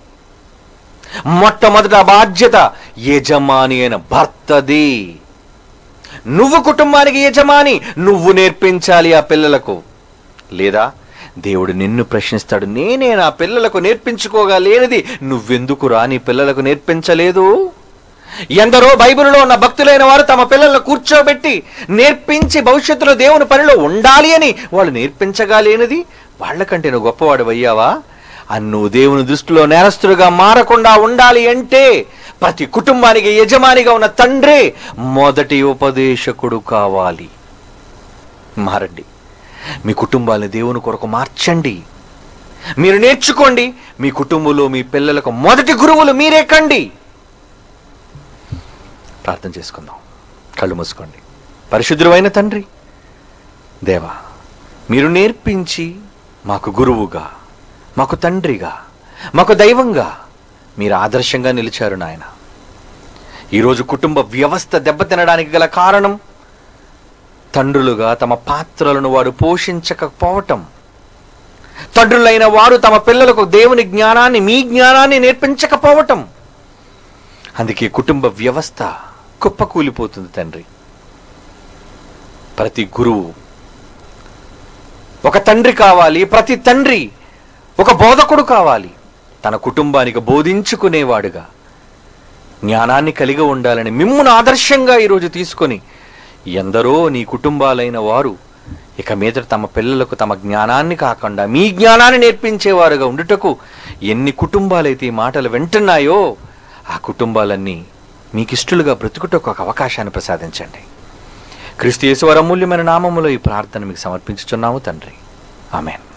మొట్టమొదట బాధ్యత యజమాని అయిన భర్తది నువ్వు కుటుంబానికి యజమాని నువ్వు నేర్పించాలి ఆ పిల్లలకు లేదా దేవుడు నిన్ను ప్రశ్నిస్తాడు నేనే నా పిల్లలకు నేర్పించుకోగా లేనిది నువ్వెందుకు రా నీ పిల్లలకు నేర్పించలేదు ఎందరో బైబిల్లో ఉన్న భక్తులైన వారు తమ పిల్లలను కూర్చోబెట్టి నేర్పించి భవిష్యత్తులో దేవుని పనిలో ఉండాలి అని వాళ్ళు నేర్పించగా లేనిది వాళ్ళకంటే నువ్వు గొప్పవాడు అయ్యావా అని నువ్వు దేవుని దృష్టిలో నేరస్తుడిగా మారకుండా ఉండాలి అంటే ప్రతి కుటుంబానికి యజమానిగా ఉన్న తండ్రే మొదటి ఉపదేశకుడు కావాలి మారండి మీ కుటుంబాన్ని దేవుని కొరకు మార్చండి మీరు నేర్చుకోండి మీ కుటుంబంలో మీ పిల్లలకు మొదటి గురువులు మీరే కండి ప్రార్థన చేసుకుందాం కళ్ళు మూసుకోండి పరిశుద్ధుడైన తండ్రి దేవా మీరు నేర్పించి మాకు గురువుగా మాకు తండ్రిగా మాకు దైవంగా మీరు ఆదర్శంగా నిలిచారు నాయన ఈరోజు కుటుంబ వ్యవస్థ దెబ్బతినడానికి గల కారణం తండ్రులుగా తమ పాత్రలను వారు పోషించకపోవటం తండ్రులైన వారు తమ పిల్లలకు దేవుని జ్ఞానాన్ని మీ జ్ఞానాన్ని నేర్పించకపోవటం అందుకే కుటుంబ వ్యవస్థ కుప్పకూలిపోతుంది తండ్రి ప్రతి గురువు ఒక తండ్రి కావాలి ప్రతి తండ్రి ఒక బోధకుడు కావాలి తన కుటుంబానికి బోధించుకునేవాడుగా జ్ఞానాన్ని కలిగి ఉండాలని మిమ్మును ఆదర్శంగా ఈరోజు తీసుకొని ఎందరో నీ కుటుంబాలైన వారు ఇక మీద తమ పిల్లలకు తమ జ్ఞానాన్ని కాకుండా మీ జ్ఞానాన్ని నేర్పించేవారుగా ఉండుటకు ఎన్ని కుటుంబాలైతే ఈ మాటలు వింటున్నాయో ఆ కుటుంబాలన్నీ మీకు ఇష్టలుగా బ్రతుకుటకు ఒక అవకాశాన్ని ప్రసాదించండి క్రీస్తు యేసువారి అమూల్యమైన నామములో ఈ ప్రార్థన మీకు సమర్పించుచున్నాము తండ్రి ఆమెన్